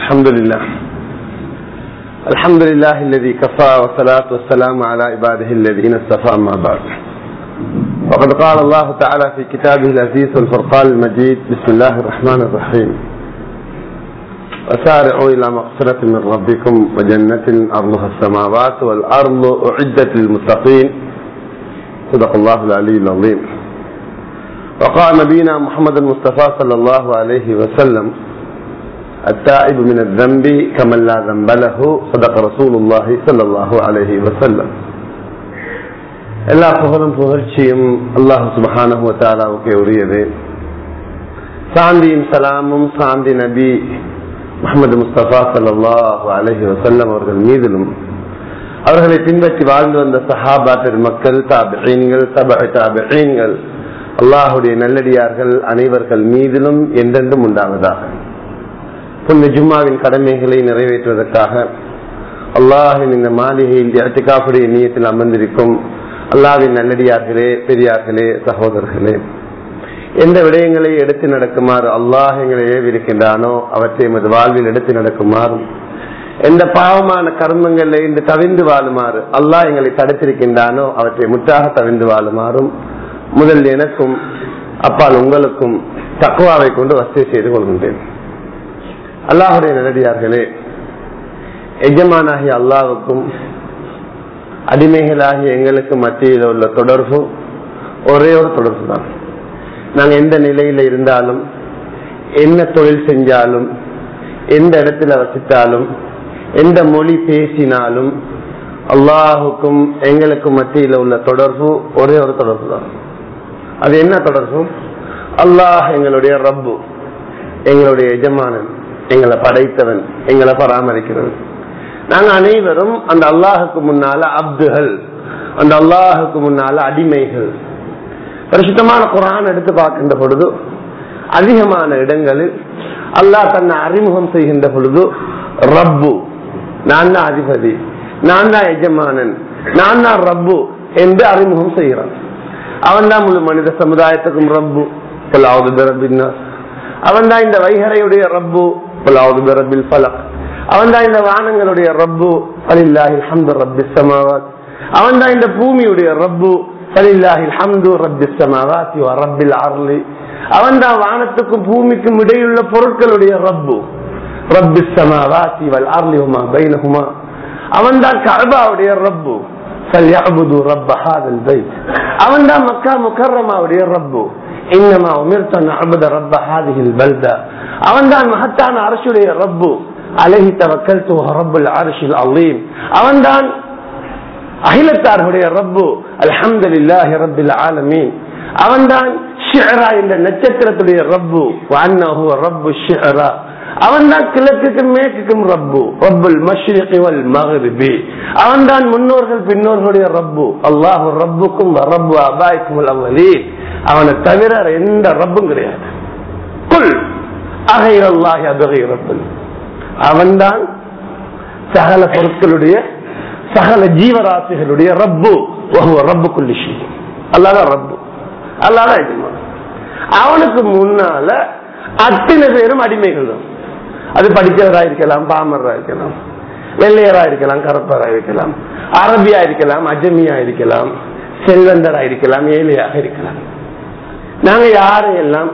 الحمد لله الحمد لله الذي كفى والصلاة والسلام على عباده الذين اصطفى أما بعد وقد قال الله تعالى في كتابه العزيز والفرقان المجيد بسم الله الرحمن الرحيم وسارعوا إلى مغفرة من ربكم وجنة أرضها السماوات والأرض أعدت للمتقين صدق الله العلي العظيم وقال نبينا محمد المصطفى صلى الله عليه وسلم التائب من الذنب كمن لا ذنب له صدق رسول الله صلى الله عليه وسلم எல்லா புகழும் புகழ்ச்சியும் அல்லாஹ் சுபஹானஹு தாலாவுக்கு உரியது சாந்தியும் சலாமும் சாந்தி நபி முகமது முஸ்தபா சல்லாஹு அலஹி வசல்லம் அவர்கள் மீதிலும் அவர்களை பின்பற்றி வாழ்ந்து வந்த சஹாபா பெருமக்கள் தாபிகள் தப தாபிகள் அல்லாஹுடைய நல்லடியார்கள் அனைவர்கள் மீதிலும் என்றென்றும் உண்டாவதாக புண்ண ஜும்மாவின் கடமைகளை நிறைவேற்றுவதற்காக அல்லாஹின் இந்த மாளிகையில் அட்டிகாப்புடைய நீயத்தில் அமர்ந்திருக்கும் அல்லாவின் நல்லடியார்களே பெரியார்களே சகோதரர்களே எந்த விடயங்களை எடுத்து நடக்குமாறு அல்லாஹ் எங்களை ஏவிருக்கின்றானோ அவற்றை எமது வாழ்வில் எடுத்து நடக்குமாறும் எந்த பாவமான கர்மங்கள்ல இன்று தவிந்து வாழுமாறு அல்லாஹ் எங்களை தடுத்திருக்கின்றானோ அவற்றை முற்றாக தவிந்து வாழுமாறும் முதல் எனக்கும் அப்பால் உங்களுக்கும் தக்குவாவை கொண்டு வசதி செய்து கொள்கின்றேன் அல்லாஹுடைய நல்லடியார்களே எஜமானாகிய அல்லாவுக்கும் அடிமைகளாகிய எங்களுக்கு மத்தியில் உள்ள தொடர்பு ஒரே ஒரு தொடர்பு தான் நாங்க எந்த நிலையில இருந்தாலும் என்ன தொழில் செஞ்சாலும் எந்த இடத்துல வசித்தாலும் எந்த மொழி பேசினாலும் அல்லாஹுக்கும் எங்களுக்கும் மத்தியில் உள்ள தொடர்பு ஒரே ஒரு தொடர்பு தான் அது என்ன தொடர்பு அல்லாஹ் எங்களுடைய ரப்பு எங்களுடைய எஜமானன் எங்களை படைத்தவன் எங்களை பராமரிக்கிறவன் நாங்க அனைவரும் அந்த அல்லாஹுக்கு முன்னால அப்துகள் அந்த அல்லாஹுக்கு முன்னால அடிமைகள் பரிசுத்தமான குரான் எடுத்து பார்க்கின்ற பொழுது அதிகமான இடங்களில் அல்லாஹ் தன்னை அறிமுகம் செய்கின்ற பொழுது ரப்பு நான் தான் அதிபதி நான் தான் எஜமானன் நான் தான் ரப்பு என்று அறிமுகம் செய்கிறான் அவன் தான் முழு மனித சமுதாயத்துக்கும் ரப்பு அவன் தான் இந்த வைகரையுடைய ரப்பு ரப்பில் பலக் அவன் தான் இந்த வானங்களுடைய ரப்பு அலில்லாஹி ஹம்து ரப்பி சமாவாத் அவன் தான் இந்த பூமியுடைய ரப்பு அலில்லாஹி ஹம்து ரப்பி சமாவாத் ரப்பில் அர்லி அவன் தான் வானத்துக்கும் பூமிக்கும் இடையுள்ள பொருட்களுடைய ரப்பு ரப்பி சமாவாத் வல் அர்லி ஹுமா பைனஹுமா அவன் தான் கஅபாவுடைய ரப்பு فليعبدوا رب هذا البيت அவன் தான் மக்கா முக்கர்ரமாவுடைய ரப்பு இன்னமா உமிர்த்த நஅபுத ரப்ப ஹாதிஹி البلدة அவன் தான் மகத்தான அரசுடைய ரப்பு அலஹி தவக்கல் ரப்புல் அரிசில் அலீம் அவன் தான் அகிலத்தார்களுடைய ரப்பு அல்ஹம்துலில்லாஹி ரப்பில் ஆலமீன் அவன் தான் ஷிஹரா என்ற நட்சத்திரத்துடைய ரப்பு வஅன்னஹு ரப்பு ஷிஹரா அவன் தான் கிழக்குக்கும் மேற்குக்கும் ரப்பு ரப்புல் மஷ்ரிகி வல் மக்ரிபி அவன் தான் முன்னோர்கள் பின்னோர்களுடைய ரப்பு அல்லாஹ் ரப்புக்கும் ரப்பு அபாய்க்கும் அவ்வலீன் அவனை தவிர எந்த ரப்பும் கிடையாது குல் அகைரல்லாஹி அபகை ரப்பல் அவன்தான் சகல பொருட்களுடைய சகல ஜீவராசிகளுடைய ரப்பு ரப்பு குல்லிஷி அல்லாதான் ரப்பு அல்லாதான் அவனுக்கு முன்னால அத்தனை பேரும் அடிமைகள் தான் அது படிக்கிறதா இருக்கலாம் பாமரா இருக்கலாம் வெள்ளையரா இருக்கலாம் கருப்பரா இருக்கலாம் அரபியா இருக்கலாம் அஜமியா இருக்கலாம் செல்வந்தரா இருக்கலாம் ஏழையாக இருக்கலாம் நாங்க யாரையெல்லாம்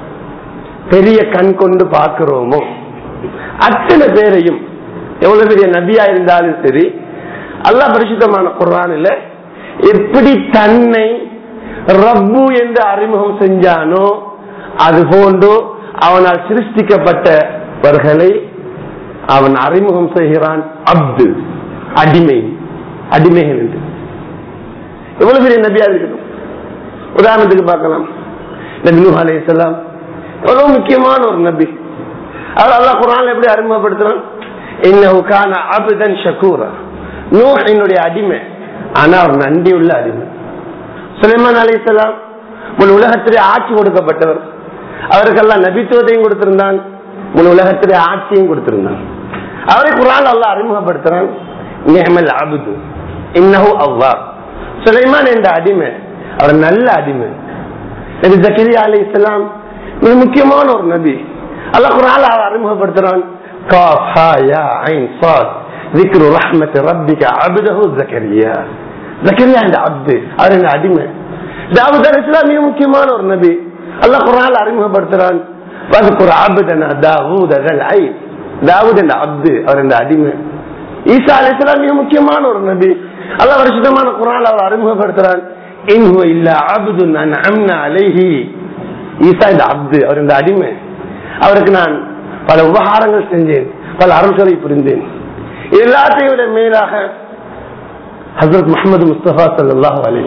பெரிய கண் கொண்டு பார்க்கிறோமோ அத்தனை பேரையும் எவ்வளவு பெரிய நபியா இருந்தாலும் சரி அல்லா பரிசுத்தமான குரானில் எப்படி தன்னை ரப்பு என்று அறிமுகம் செஞ்சானோ அது போன்று அவனால் சிருஷ்டிக்கப்பட்டவர்களை அவன் அறிமுகம் செய்கிறான் அப்து அடிமை அடிமைகள் என்று எவ்வளவு பெரிய நபியா இருக்கணும் உதாரணத்துக்கு பார்க்கலாம் நபி நூஹ் அலையாம் எவ்வளவு முக்கியமான ஒரு நபி அவர் அல்லா குரான் எப்படி அறிமுகப்படுத்துறான் இன்னுக்கான அபுதன் ஷக்கூரா நூ என்னுடைய அடிமை ஆனா அவர் நன்றி உள்ள அடிமை சுலைமான் அலிசலாம் முன் உலகத்திலே ஆட்சி கொடுக்கப்பட்டவர் அவருக்கெல்லாம் நபித்துவத்தையும் கொடுத்திருந்தான் முன் உலகத்திலே ஆட்சியும் கொடுத்திருந்தான் அவரை குரான் அல்ல அறிமுகப்படுத்துறான் நேமல் அபுது இன்னஹு அவ்வா சுலைமான் என்ற அடிமை அவர் நல்ல அடிமை நபி ஜக்கரியா அலி இஸ்லாம் மிக முக்கியமான ஒரு நபி அல்லாஹ் குரான் அறிமுகப்படுத்துறான் காஃப் ஹா யா ஐன் சாத் ذكر رحمة ربك عبده زكريا زكريا இந்த அப்து அவர் இந்த அடிமை தாவூத் அலி இஸ்லாம் மிக முக்கியமான ஒரு நபி அல்லாஹ் குரான் அறிமுகப்படுத்துறான் வதுக்குர் அப்தனா தாவூத் அதல் ஐ தாவூத் இந்த அப்து அவர் இந்த அடிமை ஈசா அலி இஸ்லாம் மிக முக்கியமான ஒரு நபி அல்லாஹ் வருஷமான குரான் அவர் அறிமுகப்படுத்துறான் இன்ஹு இல்ல அப்து நான் அம்னா அலைஹி ஈசா இந்த அப்து அவர் இந்த அடிமை அவருக்கு நான் பல உபகாரங்கள் செஞ்சேன் பல அருள்களை புரிந்தேன் எல்லாத்தையும் விட மேலாக ஹசரத் முகமது முஸ்தபா சல்லாஹ் அலி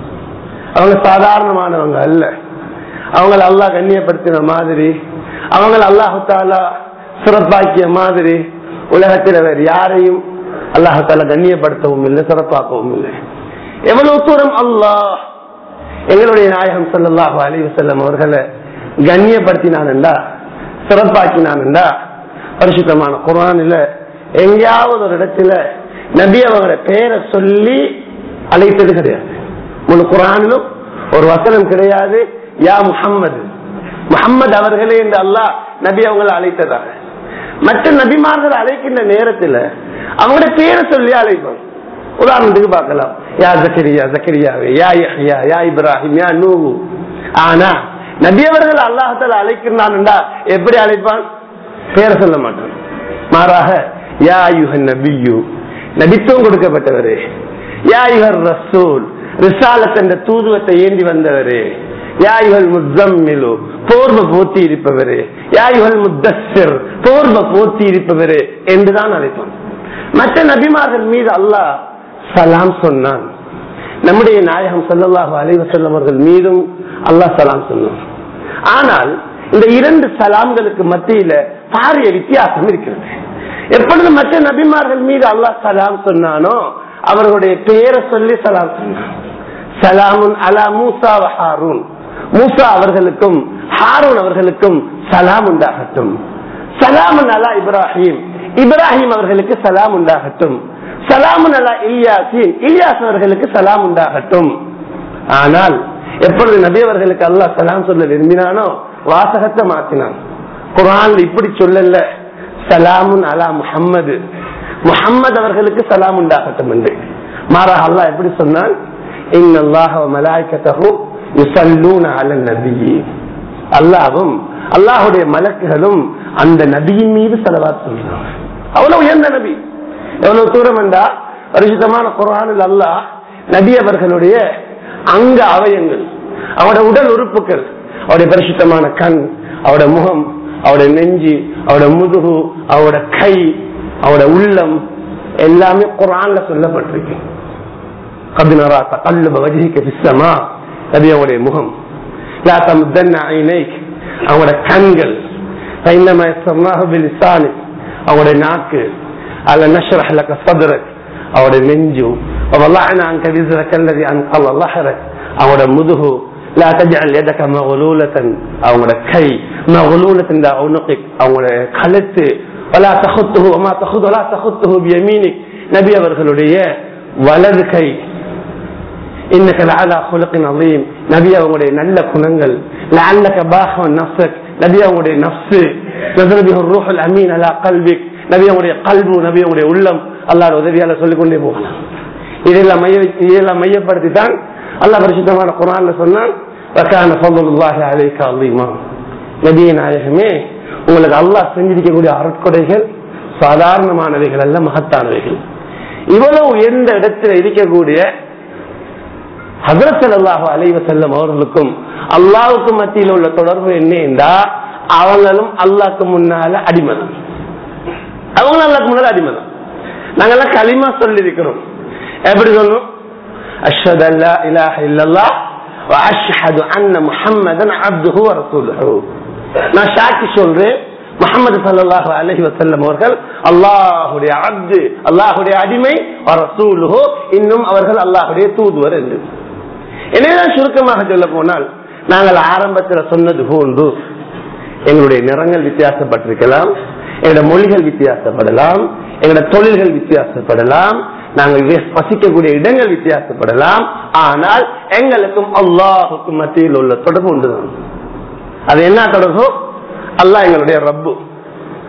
அவங்க சாதாரணமானவங்க அல்ல அவங்கள அல்லாஹ் கண்ணியப்படுத்தின மாதிரி அவங்கள அல்லாஹு தாலா சிறப்பாக்கிய மாதிரி உலகத்தில் வேறு யாரையும் அல்லாஹு தாலா கண்ணியப்படுத்தவும் இல்லை சிறப்பாக்கவும் இல்லை எவ்வளவு தூரம் அல்லாஹ் எங்களுடைய நாயகம் சல்லாஹு அலி வசல்லம் அவர்களை கண்ணியப்படுத்தினான்டா சிறப்பாக்கினான்டா பரிசுத்தமான குரானில எங்கேயாவது ஒரு இடத்துல நபி அவங்கள பேரை சொல்லி அழைத்தது கிடையாது முழு குரானிலும் ஒரு வசனம் கிடையாது யா முஹம்மது முகம்மது அவர்களே என்று அல்லாஹ் நபி அவங்களை அழைத்ததாக மற்ற நபிமார்கள் அழைக்கின்ற நேரத்தில் அவங்களோட பேரை சொல்லி அழைப்போம் உதாரணத்துக்கு பார்க்கலாம் யா ஜக்கரியா ஜக்கரியாவே யா யஹ்யா யா இப்ராஹிம் யா நூஹு ஆனா நபி அவர்கள் அல்லாஹால அழைக்கிறான்டா எப்படி அழைப்பான் பேரை சொல்ல மாட்டான் மாறாக யா யுஹன் நபியு நபித்துவம் கொடுக்கப்பட்டவரே யா யுஹர் ரசூல் ரிசாலத் என்ற தூதுவத்தை ஏந்தி வந்தவரே யாயுகள் முத்தம்மிலு போர்வ போத்தி இருப்பவரே யாயுகள் முத்தஸ்ஸிர் போர்வ போத்தி இருப்பவரே என்றுதான் அழைப்பான் மற்ற நபிமார்கள் மீது அல்லாஹ் சலாம் சொன்னான் நம்முடைய நாயகம் சல்லல்லாஹு அலைவசல்லம் அவர்கள் மீதும் அல்லாஹ் சலாம் சொன்னான் ஆனால் இந்த இரண்டு சலாம்களுக்கு மத்தியில பாரிய வித்தியாசம் இருக்கிறது எப்பொழுது மற்ற நபிமார்கள் மீது அல்லாஹ் சலாம் சொன்னானோ அவர்களுடைய பெயரை சொல்லி சலாம் சொன்னான் சலாமுன் அலா மூசா ஹாரூன் மூசா அவர்களுக்கும் ஹாரூன் அவர்களுக்கும் சலாம் உண்டாகட்டும் சலாமுன் அலா இப்ராஹிம் இப்ராஹிம் அவர்களுக்கு சலாம் உண்டாகட்டும் சலாமுன் அலா இல்யாசின் இல்யாஸ் அவர்களுக்கு சலாம் உண்டாகட்டும் ஆனால் எப்பொழுது நபி அவர்களுக்கு அல்லாஹ் சலாம் சொல்ல விரும்பினானோ வாசகத்தை மாத்தினான் குரான் இப்படி சொல்லல சலாமுன் அலா முஹம்மது முஹம்மது அவர்களுக்கு சலாம் உண்டாகட்டும் என்று மாறாக அல்லாஹ் எப்படி சொன்னான் அல்லாவும் அல்லாஹுடைய மலக்குகளும் அந்த நபியின் மீது செலவாத் சொல்றாங்க அவ்வளவு உயர்ந்த நபி எவ்வளவு தூரம் என்றா பரிசுத்தமான குரானில் அல்லாஹ் நபி அவர்களுடைய அங்க அவயங்கள் அவருடைய உடல் உறுப்புகள் அவருடைய பரிசுத்தமான கண் அவருடைய முகம் அவருடைய நெஞ்சு அவருடைய முதுகு அவருடைய கை அவருடைய உள்ளம் எல்லாமே குரான்ல சொல்லப்பட்டிருக்கு கபினரா தகல்லுப வஜிக்க பிசமா நபியோடைய முகம் லா தமுத்தன்ன ஐனைக் அவங்களோட கண்கள் فإنما يسرناه بلسانك அவங்களுடைய நாக்கு على نشرح لك صدرك அவருடைய நெஞ்சு وضعنا عنك وزرك الذي أنقض ظهرك அவங்களோட முதுகு لا تجعل يدك مغلولة அவங்களோட கை مغلولة إلى عنقك அவங்களோட கழுத்து ولا تخطه وما تخط ولا تخطه بيمينك நபி அவர்களுடைய வலது கை இன்னக்கு லஅலா குலுகின் அதீம் நபி அவங்களுடைய நல்ல குணங்கள் லஅல்லக பாஹவன் நஃப்ஸக் நபி அவங்களுடைய நஃப்ஸ் நஸல பிஹு ரூஹுல் அமீன் அலா கல்பிக் நபி அவங்களுடைய கல்பு நபி அவங்களுடைய உள்ளம் அல்லாஹ் உதவியால சொல்லிக் கொண்டே போகலாம் இதெல்லாம் மைய இதெல்லாம் மையப்படுத்தி தான் அல்லாஹ் பரிசுத்தமான குரான்ல சொன்னான் வக்கான ஃபضலுல்லாஹி அலைக அலீமா நபியே நாயகமே உங்களுக்கு அல்லாஹ் செஞ்சிருக்கக்கூடிய அருட்கொடைகள் சாதாரணமானவைகள் அல்ல மகத்தானவைகள் இவ்வளவு எந்த இடத்துல இருக்கக்கூடிய ஹசரத் அல்லாஹு அலைவ செல்லம் அவர்களுக்கும் அல்லாவுக்கும் மத்தியில் உள்ள தொடர்பு என்ன என்றா அவங்களும் அல்லாக்கு முன்னால அடிமதம் அவங்களும் அல்லாக்கு முன்னால அடிமதம் நாங்கெல்லாம் களிமா சொல்லி இருக்கிறோம் எப்படி சொல்லணும் அஷ்ஹது அல்லா இலாஹ இல்லல்லாஹ் واشهد ان محمدا عبده ورسوله நான் சாட்சி சொல்றேன் முகமது சல்லாஹு அலஹி வசல்லம் அவர்கள் அல்லாஹுடைய அப்து அல்லாஹுடைய அடிமை ரசூலுஹோ இன்னும் அவர்கள் அல்லாஹுடைய தூதுவர் என்று எனவேதான் சுருக்கமாக சொல்ல போனால் நாங்கள் ஆரம்பத்தில் சொன்னது போன்று எங்களுடைய நிறங்கள் வித்தியாசப்பட்டிருக்கலாம் எங்களோட மொழிகள் வித்தியாசப்படலாம் எங்களோட தொழில்கள் வித்தியாசப்படலாம் நாங்கள் வசிக்கக்கூடிய இடங்கள் வித்தியாசப்படலாம் ஆனால் எங்களுக்கும் அல்லாஹுக்கும் மத்தியில் உள்ள தொடர்பு உண்டுதான் அது என்ன தொடர்பு அல்லாஹ் எங்களுடைய ரப்பு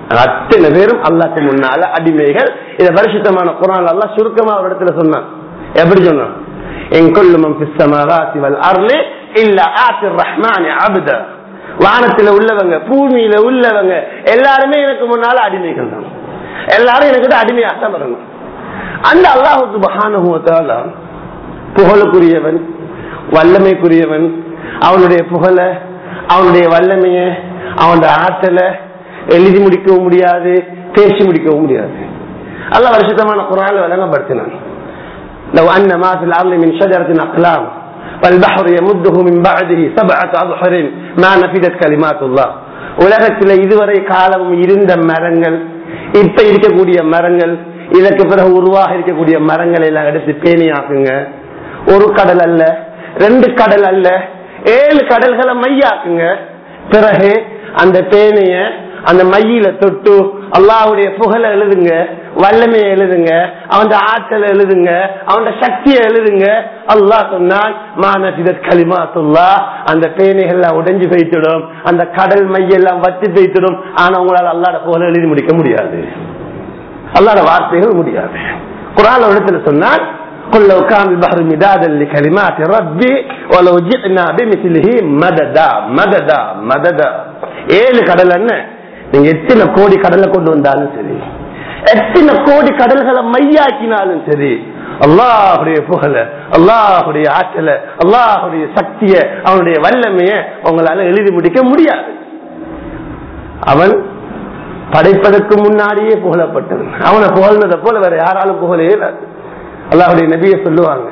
அத்தனை பேரும் அல்லாக்கு முன்னால அடிமைகள் இத பரிசுத்தமான குரான் அல்லாஹ் சுருக்கமா ஒரு இடத்துல சொன்னான் எப்படி சொன்னான் என் கொல்லுமம் பிஸ்தமாவாசிவல் அருளே இல்ல ஆத்திர் ரஹ்மான் அபுத வானத்துல உள்ளவங்க பூமியில உள்ளவங்க எல்லாருமே எனக்கு முன்னால அடிமைகள் தான் எல்லாரும் எனக்கு அடிமையாக தான் வரணும் அந்த அல்லாஹு சுபஹானுவத்தால புகழுக்குரியவன் வல்லமைக்குரியவன் அவனுடைய புகழ அவனுடைய வல்லமைய அவனுடைய ஆற்றலை எழுதி முடிக்கவும் முடியாது பேசி முடிக்கவும் முடியாது அல்ல வருஷத்தமான குரான் விளங்கப்படுத்தினான் لو أن ما في الأرض من شجرة أقلام والبحر يمده من بعده سبعة أبحر ما نفدت كلمات الله உலகத்தில் இதுவரை காலமும் இருந்த மரங்கள் இப்ப இருக்கக்கூடிய மரங்கள் இதற்கு பிறகு உருவாக இருக்கக்கூடிய மரங்களை எல்லாம் எடுத்து பேணியாக்குங்க ஒரு கடல் அல்ல ரெண்டு கடல் அல்ல ஏழு கடல்களை மையாக்குங்க பிறகு அந்த பேனைய அந்த மையில தொட்டு அல்லாவுடைய புகழ எழுதுங்க வல்லமையை எழுதுங்க அவன் ஆற்றலை எழுதுங்க அவன் சக்தியை எழுதுங்க அல்லாஹ் சொன்னால் மானசிதத் களிமாத்துல்லா அந்த பேனைகள்லாம் உடைஞ்சு போய்த்திடும் அந்த கடல் மையெல்லாம் வத்தி போய்த்திடும் ஆனா உங்களால் அல்லாட புகழ எழுதி முடிக்க முடியாது அல்லாட வார்த்தைகள் முடியாது குரான் இடத்துல சொன்னால் قل لو كان البحر مدادا لكلمات ربي ولو جئنا بمثله مددا مددا مددا ஏழு கடல் என்ன நீங்க எத்தனை கோடி கடலை கொண்டு வந்தாலும் சரி எத்தனை கோடி கடல்களை மையாக்கினாலும் சரி அல்லாஹுடைய புகழ அல்லாஹுடைய ஆற்றல அல்லாஹுடைய சக்திய அவனுடைய வல்லமைய உங்களால எழுதி முடிக்க முடியாது அவன் படைப்பதற்கு முன்னாடியே புகழப்பட்டவன் அவனை புகழ்ந்ததை போல வேற யாராலும் புகழே இல்லாது அல்லாஹுடைய நபிய சொல்லுவாங்க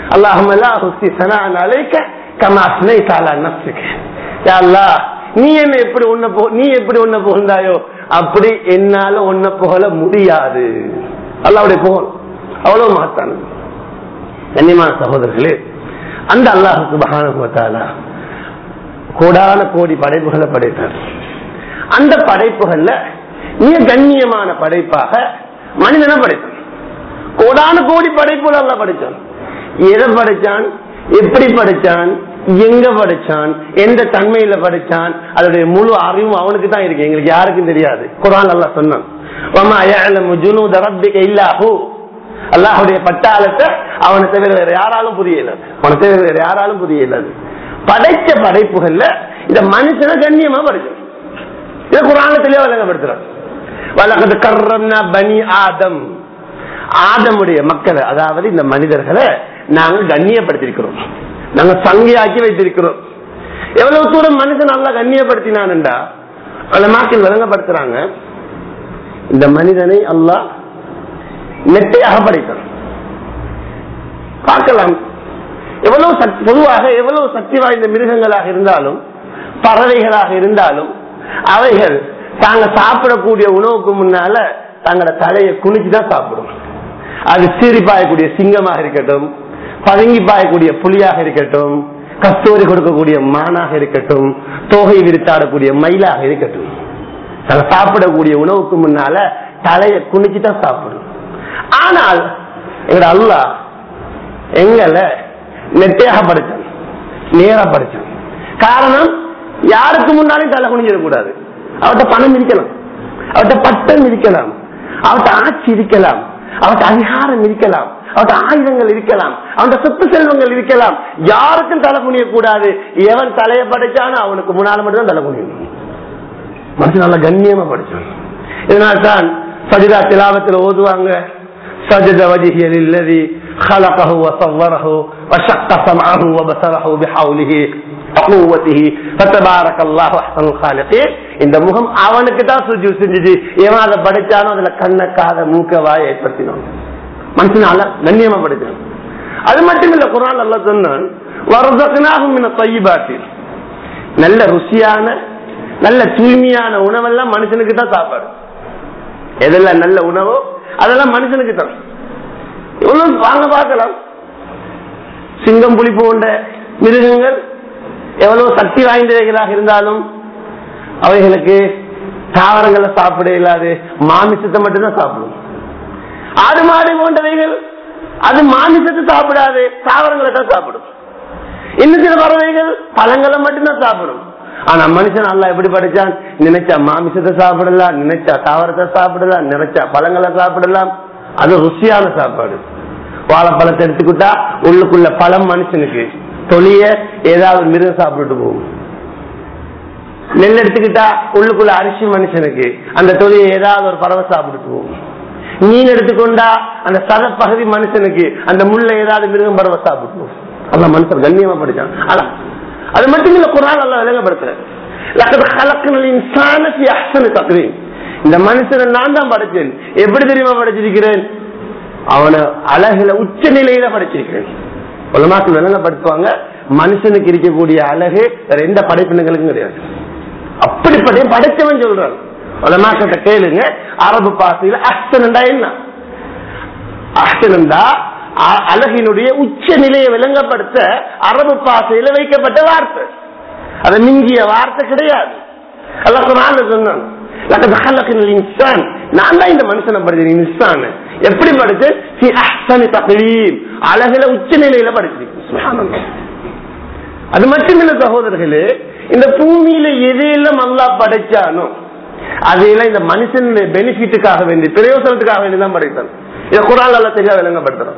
அல்லாஹ் நீ என்ன எப்படி உன்ன நீ எப்படி உன்ன புகழ்ந்தாயோ அப்படி என்னால உன்ன புகழ முடியாது அல்லாவுடைய புகழ் அவ்வளவு மாத்தான கண்ணியமான சகோதரர்களே அந்த அல்லாஹுக்கு மகானுபவத்தால கோடான கோடி படைப்புகளை படைத்தார் அந்த படைப்புகள்ல மிக கண்ணியமான படைப்பாக மனிதனை படைத்தான் கோடான கோடி படைப்புகள் அல்ல படைச்சான் எதை படைச்சான் எப்படி படைச்சான் எங்க படிச்சான் எந்த தன்மையில படிச்சான் அதோடைய முழு அறிவும் அவனுக்கு தான் இருக்கு எங்களுக்கு யாருக்கும் தெரியாது குரான் நல்லா சொன்னான் அல்லாஹுடைய பட்டாளத்தை அவனை தவிர வேற யாராலும் புரியல அவனை தவிர வேற யாராலும் புரியல படைச்ச படைப்புகள்ல இந்த மனுஷனை கண்ணியமா படிச்சான் இதை குரானத்திலே வழங்கப்படுத்துறான் வழக்கத்து கர்றம்னா பனி ஆதம் ஆதமுடைய மக்களை அதாவது இந்த மனிதர்களை நாங்கள் கண்ணியப்படுத்திருக்கிறோம் நாங்க சங்கையாக்கி வைத்திருக்கிறோம் எவ்வளவு தூரம் மனுஷன் நல்லா கண்ணியப்படுத்தினான்டா பல மக்கள் விளங்கப்படுத்துறாங்க இந்த மனிதனை அல்லாஹ் நெட்டையாக படைத்தான் பார்க்கலாம் எவ்வளவு சக்தி பொதுவாக எவ்வளவு சக்தி வாய்ந்த மிருகங்களாக இருந்தாலும் பறவைகளாக இருந்தாலும் அவைகள் தாங்க சாப்பிடக்கூடிய உணவுக்கு முன்னால தங்களோட தலையை குனிச்சுதான் சாப்பிடும் அது சீறி பாயக்கூடிய சிங்கமாக இருக்கட்டும் பதுங்கி பாயக்கூடிய புலியாக இருக்கட்டும் கஸ்தூரி கொடுக்கக்கூடிய மானாக இருக்கட்டும் தோகை விரித்தாடக்கூடிய மயிலாக இருக்கட்டும் நாங்க சாப்பிடக்கூடிய உணவுக்கு முன்னால தலையை குனிச்சுதான் சாப்பிடும் ஆனால் எங்கட அல்லா எங்களை நெட்டையாக படிச்சான் நேரா படிச்சான் காரணம் யாருக்கு முன்னாலும் தலை குனிஞ்சிடக்கூடாது அவர்கிட்ட பணம் இருக்கலாம் அவர்கிட்ட பட்டம் இருக்கலாம் அவர்கிட்ட ஆட்சி இருக்கலாம் அவர்கிட்ட அதிகாரம் இருக்கலாம் அவர்கிட்ட ஆயுதங்கள் இருக்கலாம் அவன் சொத்து செல்வங்கள் இருக்கலாம் யாருக்கும் தலை குனிய கூடாது எவன் தலையை படைச்சானோ அவனுக்கு முன்னால மட்டும் தான் தலை குனியணும் மனுஷன் நல்ல கண்ணியமா படிச்சான் இதனால்தான் சஜிதா திலாவத்தில் ஓதுவாங்க سجد وجهه للذي خلقه وصوره وشق سمعه وبصره بحوله وقوته فتبارك الله احسن الخالقين இந்த முகம் அவனுக்கு தான் சுஜி செஞ்சுச்சு ஏன் அதை படிச்சானோ அதுல கண்ண காத மூக்க வாய ஏற்படுத்தினோம் மனுஷனால கண்ணியமா படிச்சான் அது மட்டும் இல்ல குரான் நல்லா சொன்னான் வரதனாகும் தையிபாட்டில் நல்ல ருசியான நல்ல தூய்மையான உணவெல்லாம் மனுஷனுக்கு தான் சாப்பாடு எதெல்லாம் நல்ல உணவோ அதெல்லாம் மனுஷனுக்கு தான் இவ்வளவு வாங்க பார்க்கலாம் சிங்கம் புலி போன்ற மிருகங்கள் எவ்வளவு சக்தி வாய்ந்தவைகளாக இருந்தாலும் அவைகளுக்கு தாவரங்களை சாப்பிட இல்லாது மாமிசத்தை மட்டும்தான் சாப்பிடும் ஆடு மாடு போன்றவைகள் அது மாமிசத்தை சாப்பிடாது தாவரங்களை தான் சாப்பிடும் இன்னும் சில பறவைகள் பழங்களை மட்டும்தான் சாப்பிடும் ஆனா மனுஷன் அல்லா எப்படி படைச்சான் நினைச்சா மாமிசத்தை சாப்பிடலாம் நினைச்சா தாவரத்தை சாப்பிடலாம் நினைச்சா பழங்களை சாப்பிடலாம் அது ருசியான சாப்பாடு வாழைப்பழத்தை எடுத்துக்கிட்டா உள்ளுக்குள்ள பழம் மனுஷனுக்கு தொழிய ஏதாவது மிருகம் சாப்பிட்டுட்டு போகும் நெல் எடுத்துக்கிட்டா உள்ளுக்குள்ள அரிசி மனுஷனுக்கு அந்த தொழிலை ஏதாவது ஒரு பறவை சாப்பிட்டுட்டு போகும் மீன் எடுத்துக்கொண்டா அந்த சத பகுதி மனுஷனுக்கு அந்த முள்ள ஏதாவது மிருகம் பறவை சாப்பிட்டு போகும் அல்ல மனுஷன் கண்ணியமா படிச்சான் அதான் அது மட்டும் இல்ல குரான் அல்ல விளங்கப்படுத்துறேன் இந்த மனுஷனை நான் தான் படைச்சேன் எப்படி தெரியுமா படைச்சிருக்கிறேன் அவனை அழகுல உச்ச நிலையில படைச்சிருக்கிறேன் உலமாக்கள் விளங்கப்படுத்துவாங்க மனுஷனுக்கு இருக்கக்கூடிய அழகு வேற எந்த படைப்பினங்களுக்கும் கிடையாது அப்படிப்பட்ட படைச்சவன் சொல்றான் உலமாக்கிட்ட கேளுங்க அரபு பாசையில அஸ்தனண்டா என்ன அஸ்தனண்டா அழகினுடைய உச்ச நிலையை விளங்கப்படுத்த அரபு பாசையில வைக்கப்பட்ட வார்த்தை அதை மிஞ்சிய வார்த்தை கிடையாது அல்ல சொன்னான் நான் தான் இந்த மனுஷனை படிச்சேன் இன்சான் எப்படி படிச்சு அழகுல உச்ச நிலையில படிச்சிருக்கேன் அது மட்டுமில்ல சகோதரர்களே இந்த பூமியில எதையெல்லாம் அல்லா படைச்சானோ அதையெல்லாம் இந்த மனுஷனுடைய பெனிஃபிட்டுக்காக வேண்டி பிரயோசனத்துக்காக வேண்டி தான் படைத்தான் இதை குரான் அல்ல சரியா விளங்கப்படுத்துறோம்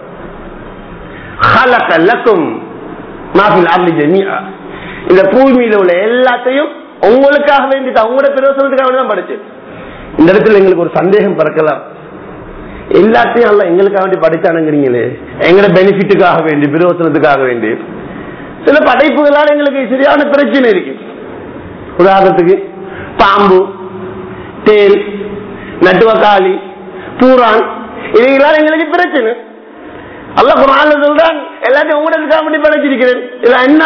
இந்த பூமியில உள்ள எல்லாத்தையும் உங்களுக்காக வேண்டி தான் உங்களோட பிரயோசனத்துக்காக வேண்டி தான் படிச்சு இந்த இடத்துல எங்களுக்கு ஒரு சந்தேகம் பிறக்கலாம் எல்லாத்தையும் அல்ல எங்களுக்காக வேண்டி படிச்சானுங்கிறீங்களே எங்களோட பெனிஃபிட்டுக்காக வேண்டி பிரயோசனத்துக்காக வேண்டி சில படைப்புகளால் எங்களுக்கு சரியான பிரச்சனை இருக்கு உதாரணத்துக்கு பாம்பு தேல் நட்டுவக்காளி பூரான் இவைகளால் எங்களுக்கு பிரச்சனை அல்ல குரான் சொல்றான் எல்லாத்தையும் உங்களுக்காக வேண்டி படைச்சிருக்கிறேன் இதுல என்ன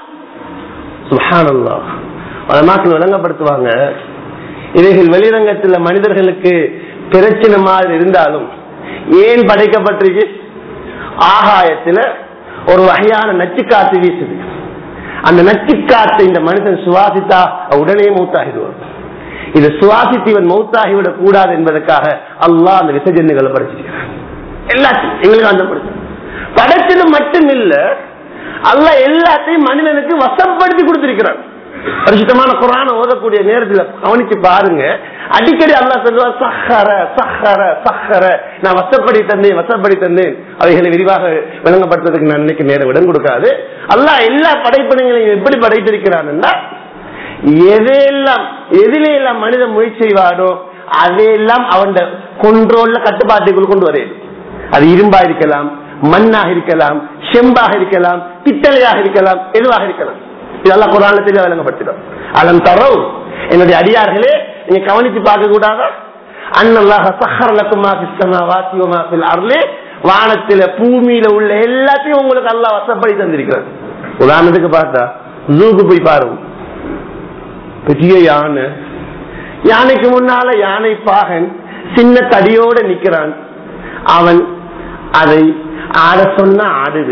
சுஹானல்லா பல மாக்கள் விளங்கப்படுத்துவாங்க இவைகள் வெளிரங்கத்தில் மனிதர்களுக்கு பிரச்சனை மாதிரி இருந்தாலும் ஏன் படைக்கப்பட்டிருக்கு ஆகாயத்துல ஒரு வகையான நச்சுக்காத்து வீசுது அந்த நச்சுக்காத்தை இந்த மனுஷன் சுவாசித்தா உடனே மூத்தாகிடுவார் இது சுவாசித்து இவன் மௌத்தாகிவிடக் கூடாது என்பதற்காக அல்லாஹ் அந்த விசஜன்னுகளை படைச்சிருக்கிறான் எல்லாத்தையும் எங்களுக்கு அந்த பிரச்சனை படைச்சது மட்டும் இல்ல அல்ல எல்லாத்தையும் மனிதனுக்கு வசப்படுத்தி கொடுத்திருக்கிறான் பரிசுத்தமான குரான ஓதக்கூடிய நேரத்துல கவனிச்சு பாருங்க அடிக்கடி அல்லா சொல்லுவா சஹர சஹர சஹர நான் வசப்படி தந்தேன் வசப்படி தந்தேன் அவைகளை விரிவாக விளங்கப்படுத்துறதுக்கு நான் இன்னைக்கு நேரம் இடம் கொடுக்காது அல்லாஹ் எல்லா படைப்பினங்களையும் எப்படி படைத்திருக்கிறான்னா எதையெல்லாம் எதிலெல்லாம் மனிதன் முயற்சி செய்வானோ அதையெல்லாம் அவன் கொண்டோல்ல கட்டுப்பாட்டுக்குள் கொண்டு வரேன் அது இரும்பா இருக்கலாம் மண்ணாக இருக்கலாம் செம்பாக இருக்கலாம் பித்தளையாக இருக்கலாம் எதுவாக இருக்கலாம் இதெல்லாம் குரான்ல தெரிய விளங்கப்பட்டிடும் அலம் தரவு என்னுடைய அடியார்களே நீங்க கவனிச்சு பார்க்க கூடாதா அண்ணல்லாக சஹரலக்குமா சிஸ்டமா வாசியமா அருளே வானத்தில பூமியில உள்ள எல்லாத்தையும் உங்களுக்கு அல்லா வசப்படி தந்திருக்கிறார் உதாரணத்துக்கு பார்த்தா ஜூக்கு போய் பாருங்க பெரிய யானை யானைக்கு முன்னால யானை பாகன் சின்ன தடியோட நிக்கிறான் அவன் அதை ஆட சொன்னா ஆடுது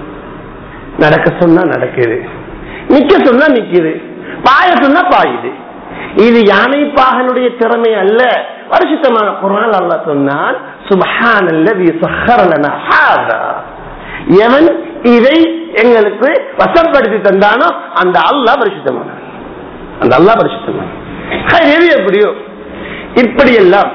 நடக்க சொன்னா நடக்குது நிக்க சொன்னா நிக்குது பாய சொன்னா பாயுது இது யானை பாகனுடைய திறமை அல்ல பரிசுத்தமான குரான் அல்ல சொன்னால் சுபஹான் எவன் இதை எங்களுக்கு வசப்படுத்தி தந்தானோ அந்த அல்லா பரிசுத்தமான அந்த அல்லா பரிசுத்தமான எது எப்படியோ இப்படியெல்லாம்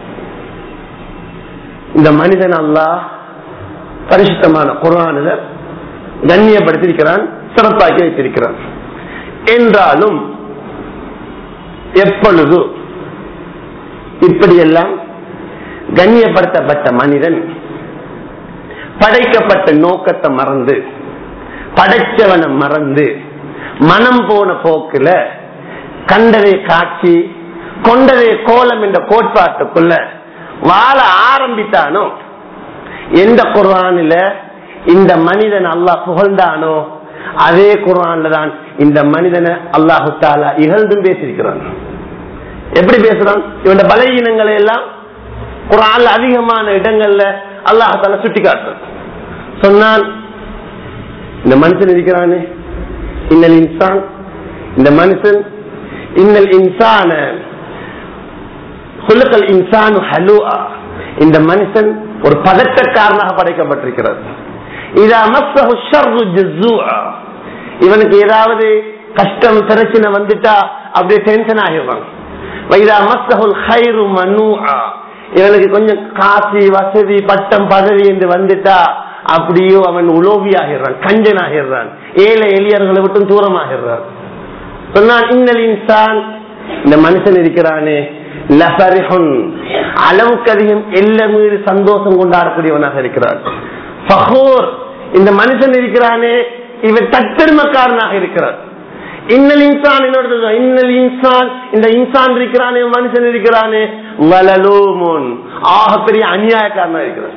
இந்த மனிதன் அல்லா பரிசுத்தமான குரானில கண்ணியப்படுத்தியிருக்கிறான் சிறப்பாக்கி வைத்திருக்கிறான் என்றாலும் எப்பொழுது இப்படியெல்லாம் கண்ணியப்படுத்தப்பட்ட மனிதன் படைக்கப்பட்ட நோக்கத்தை மறந்து படைச்சவனை மறந்து மனம் போன போக்குல கண்டதை காட்சி கொண்டதை கோலம் என்ற கோட்பாட்டுக்குள்ள வாழ ஆரம்பித்தானோ எந்த குர்ஆனில இந்த மனிதன் அல்லாஹ் புகழ்ந்தானோ அதே குர்ஆன்ல தான் இந்த மனிதனை அல்லாஹு தாலா இகழ்ந்தும் பேசியிருக்கிறான் எப்படி பேசுறான் இவன் பலகீனங்களை எல்லாம் குரான்ல அதிகமான இடங்கள்ல அல்லாஹால சுட்டி காட்டுறான் சொன்னால் இந்த மனுஷன் இருக்கிறானே இன்னல் இன்சான் இந்த மனுஷன் இன்னல் இன்சான குலுக்கல் இன்சானு ஹலூஆ இந்த மனுஷன் ஒரு பதட்டக்காரனாக படைக்கப்பட்டிருக்கிறார் இதா மஸ்ஸஹு ஷர்ரு ஜுஸ்ஸூஆ இவனுக்கு ஏதாவது கஷ்டம் பிரச்சனை வந்துட்டா அப்படியே டென்ஷன் ஆகிடுவாங்க வைதா மஸ்தகுல் ஹைரு மனூஆ இவனுக்கு கொஞ்சம் காசு வசதி பட்டம் பதவி என்று வந்துட்டா அப்படியோ அவன் உலோகி ஆகிறான் கஞ்சன் ஆகிறான் ஏழை எளியர்களை விட்டும் தூரமாகிறான் சொன்னான் இன்னல் இன்சான் இந்த மனுஷன் இருக்கிறானே லஃபரிஹுன் அளவுக்கு அதிகம் எல்லை மீறி சந்தோஷம் கொண்டாடக்கூடியவனாக இருக்கிறான் ஃபஹூர் இந்த மனுஷன் இருக்கிறானே இவன் தற்பெருமக்காரனாக இருக்கிறான் இன்னல் இன்சான் என்னோட இன்னல் இன்சான் இந்த இன்சான் இருக்கிறானே மனுஷன் இருக்கிறானே வலலோமோன் ஆக பெரிய அநியாயக்காரனா இருக்கிறான்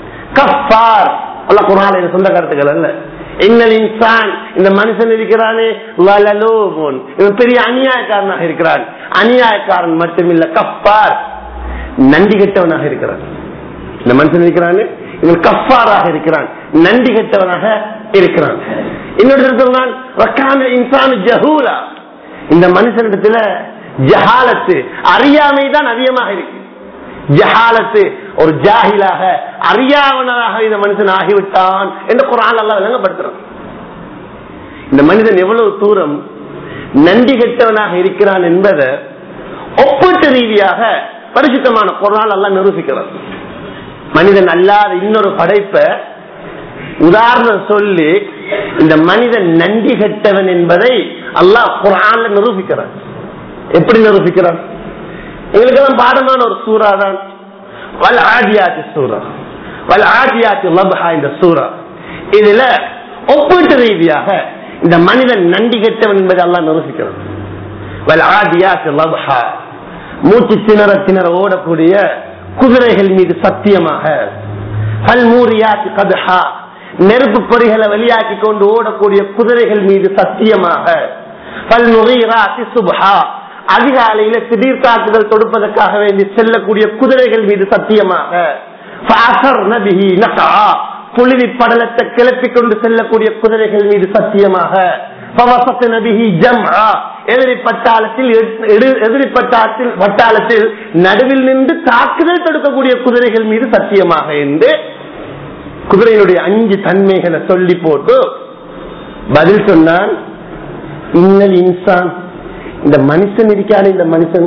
கஃபார் அல்ல குரான சொந்த கருத்துக்கள் அல்ல இன்னல் இன்சான் இந்த மனுஷன் இருக்கிறானே வலலோமோன் இவன் பெரிய அநியாயக்காரனாக இருக்கிறான் அநியாயக்காரன் மட்டுமில்ல கஃபார் நன்றி கெட்டவனாக இருக்கிறான் இந்த மனுஷன் இருக்கிறானே இவன் கஃபாராக இருக்கிறான் நன்றி கெட்டவனாக இருக்கிறான் இன்னொரு சொன்னான் வக்கான இன்சான் ஜஹூலா இந்த மனுஷனிடத்துல ஜஹாலத்து அறியாமை தான் அதிகமாக இருக்கு ஜஹாலத்து ஒரு ஜாகிலாக அறியாவனாக இந்த மனுஷன் ஆகிவிட்டான் என்று குரான் எல்லாம் விளங்கப்படுத்துறான் இந்த மனிதன் எவ்வளவு தூரம் நன்றி கெட்டவனாக இருக்கிறான் என்பதை ஒப்பீட்டு ரீதியாக பரிசுத்தமான குரான் எல்லாம் நிரூபிக்கிறான் மனிதன் அல்லாத இன்னொரு படைப்பை உதாரணம் சொல்லி இந்த மனிதன் நன்றி கெட்டவன் என்பதை அல்லாஹ் குரான்ல நிரூபிக்கிறான் எப்படி நிரூபிக்கிறான் எங்களுக்கெல்லாம் பாடமான ஒரு சூறா தான் வல் ஆதியாத்தி சூறா வல் ஆதியாத்தி லப்ஹா இந்த சூறா இதுல ஒப்பீட்டு ரீதியாக இந்த மனிதன் நன்றி கெட்டவன் என்பதை எல்லாம் நிரூபிக்கிறான் வல் ஆதியாத்தி லப்ஹா மூச்சு திணற திணற ஓடக்கூடிய குதிரைகள் மீது சத்தியமாக பல்மூரியாத்தி கதுஹா நெருப்பு பொறிகளை வெளியாக்கி கொண்டு ஓடக்கூடிய குதிரைகள் மீது சத்தியமாக பல்முகீராத்தி சுபஹா அதிகாலையில திடீர் தாக்குதல் தொடுப்பதற்காக வேண்டி செல்லக்கூடிய குதிரைகள் மீது சத்தியமாக புழுதி படலத்தை கிளப்பி கொண்டு செல்லக்கூடிய குதிரைகள் மீது சத்தியமாக எதிரி பட்டாளத்தில் எதிரி பட்டாளத்தில் பட்டாளத்தில் நடுவில் நின்று தாக்குதல் தொடுக்கக்கூடிய குதிரைகள் மீது சத்தியமாக என்று குதிரையினுடைய அஞ்சு தன்மைகளை சொல்லி போட்டு பதில் சொன்னான் இன்னல் இன்சான் இந்த மனுஷன் இருக்கான இந்த மனுஷன்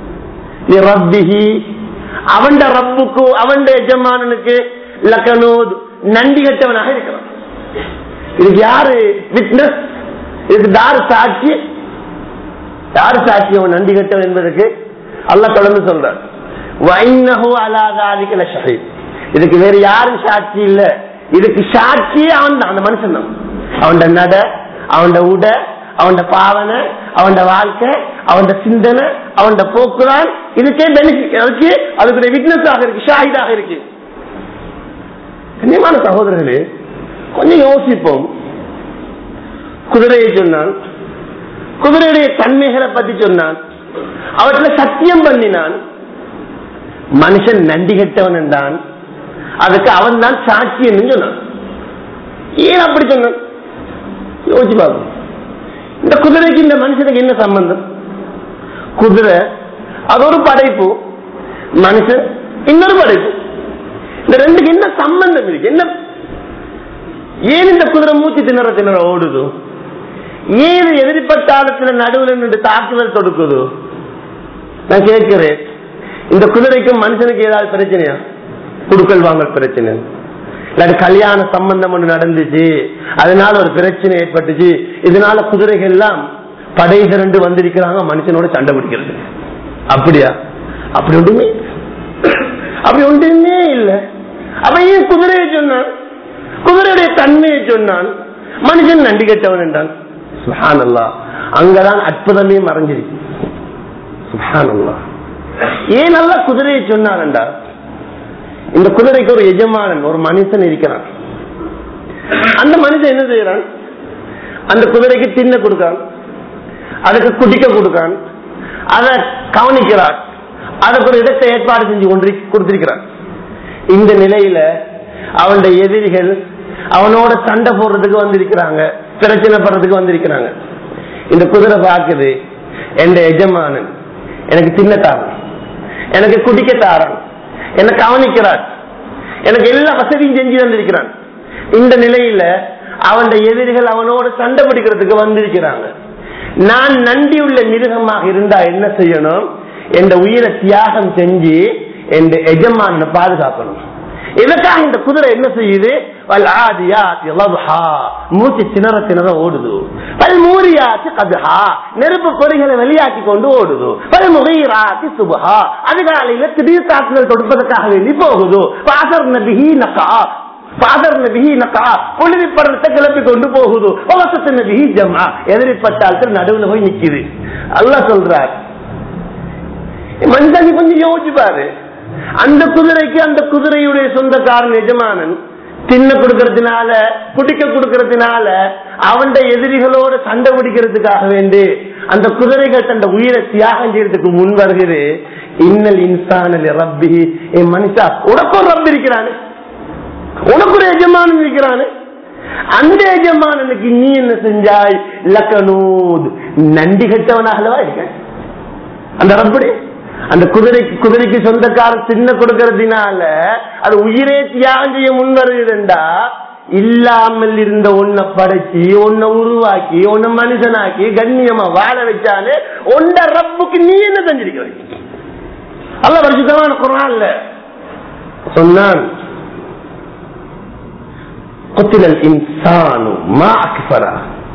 ரப்பிஹி அவன் ரப்புக்கு அவன் எஜமானனுக்கு லக்கனூத் நன்றி கட்டவனாக இருக்கிறான் இதுக்கு யாரு விட்னஸ் இதுக்கு யாரு சாட்சி யாரு சாட்சி அவன் நன்றி கட்டவன் என்பதற்கு அல்ல தொடர்ந்து சொல்றான் வைனஹு அலாதாதிக்கல ஷஹீத் இதுக்கு வேற யாரும் சாட்சி இல்ல இதுக்கு சாட்சியே அவன் தான் அந்த மனுஷன் தான் அவன் நட அவன் உட அவன் பாவனை அவன் வாழ்க்கை அவன் சிந்தனை அவன் போக்குதான் இதுக்கே பெனிஃபிட் அதுக்கு அதுக்கு விட்னஸ் ஆக இருக்கு ஷாஹிதாக இருக்கு கண்ணியமான சகோதரர்களே கொஞ்சம் யோசிப்போம் குதிரையை சொன்னான் குதிரையுடைய தன்மைகளை பத்தி சொன்னான் அவற்றில் சத்தியம் பண்ணினான் மனுஷன் நன்றி கெட்டவன் என்றான் அதுக்கு அவன் தான் சாட்சி என்று சொன்னான் ஏன் அப்படி சொன்னான் யோசிச்சு பார்ப்போம் இந்த குதிரைக்கு இந்த மனுஷனுக்கு என்ன சம்பந்தம் குதிரை அது ஒரு படைப்பு மனுஷன் இன்னொரு படைப்பு இந்த ரெண்டுக்கு என்ன சம்பந்தம் இருக்கு என்ன ஏன் இந்த குதிரை மூச்சு திணற திணற ஓடுது ஏன் எதிர்பட்டாளத்துல நடுவில் நின்று தாக்குதல் தொடுக்குது நான் கேட்கிறேன் இந்த குதிரைக்கும் மனுஷனுக்கு ஏதாவது பிரச்சனையா குடுக்கல் வாங்கல் பிரச்சனை இல்லாட்டி கல்யாண சம்பந்தம் ஒன்று நடந்துச்சு அதனால ஒரு பிரச்சனை ஏற்பட்டுச்சு இதனால குதிரைகள் எல்லாம் படை திரண்டு வந்திருக்கிறாங்க மனுஷனோட சண்டை பிடிக்கிறது அப்படியா அப்படி ஒன்றுமே அப்படி ஒன்றுமே இல்லை அப்ப ஏன் குதிரையை சொன்னான் குதிரையுடைய தன்மையை சொன்னான் மனுஷன் நன்றி கெட்டவன் என்றான் சுஹானல்லா அங்கதான் அற்புதமே மறைஞ்சிருக்கு சுஹானல்லா ஏன் நல்லா குதிரையை சொன்னான் என்றால் இந்த குதிரைக்கு ஒரு எஜமானன் ஒரு மனுஷன் இருக்கிறான் அந்த மனுஷன் என்ன செய்யறான் அந்த குதிரைக்கு தின்ன கொடுக்கான் அதுக்கு குடிக்க கொடுக்கான் அதை கவனிக்கிறான் அதுக்கு ஒரு இடத்தை ஏற்பாடு செஞ்சு கொண்டு கொடுத்திருக்கிறான் இந்த நிலையில அவனுடைய எதிரிகள் அவனோட சண்டை போடுறதுக்கு வந்திருக்கிறாங்க பிரச்சனை படுறதுக்கு வந்திருக்கிறாங்க இந்த குதிரை பார்க்குது என் எஜமானன் எனக்கு தின்ன தாரன் எனக்கு குடிக்க தாரன் என்ன கவனிக்கிறான் எனக்கு எல்லா வசதியும் செஞ்சு தந்திருக்கிறான் இந்த நிலையில அவன் எதிரிகள் அவனோட சண்டை பிடிக்கிறதுக்கு வந்திருக்கிறாங்க நான் நன்றி உள்ள மிருகமாக இருந்தா என்ன செய்யணும் என்ற உயிரை தியாகம் செஞ்சு என் எஜமான பாதுகாக்கணும் இதற்காக இந்த குதிரை என்ன செய்யுது வல் ஆதியாத் லதுஹா. மூச்சு திணற திணற ஓடுது பல் மூரியாத்து கதுஹா நெருப்பு பொறிகளை வெளியாக்கி கொண்டு ஓடுது பல் முகைராத்தி சுபஹா அதிகாலையில திடீர் தாக்குதல் தொடுப்பதற்காக வேண்டி போகுது பாசர் நபிஹி நகா பாதர் நபிஹி நகா புழுதி படத்தை கிளப்பி கொண்டு போகுது வசத்து நபிஹி ஜம்மா எதிரிப்பட்டால் நடுவுல போய் நிக்குது அல்லாஹ் சொல்றார் மனிதன் கொஞ்சம் யோசிச்சு பாரு அந்த குதிரைக்கு அந்த குதிரையுடைய சொந்தக்காரன் எஜமானன் தின்ன கொடுக்கறதுனால குடிக்க கொடுக்கறதுனால அவன் எதிரிகளோட சண்டை பிடிக்கிறதுக்காக வேண்டி அந்த குதிரைகள் தன் உயிரை தியாகம் செய்யறதுக்கு முன் வருகிறது இன்னல் இன்சான ரப்பி என் மனுஷா உனக்கும் ரப் இருக்கிறானு உனக்கு ஒரு எஜமானன் இருக்கிறானு அந்த எஜமானனுக்கு நீ என்ன செஞ்சாய் லக்கனூத் நண்டி கட்டவனாகவா இருக்க அந்த ரப்படி அந்த குதிரைக்கு குதிரைக்கு சொந்தக்காரர் சின்ன கொடுக்கறதுனால அது உயிரே தியாகம் செய்ய முன் வருகிறா இல்லாமல் இருந்த ஒன்ன படைச்சு ஒன்ன உருவாக்கி ஒன்ன மனுஷனாக்கி கண்ணியமா வாழ வச்சாலே ஒன்ற ரப்புக்கு நீ என்ன செஞ்சிருக்க அல்ல பரிசுத்தமான குரான்ல சொன்னான் கொத்தினல் இன்சானு மா அக்பரா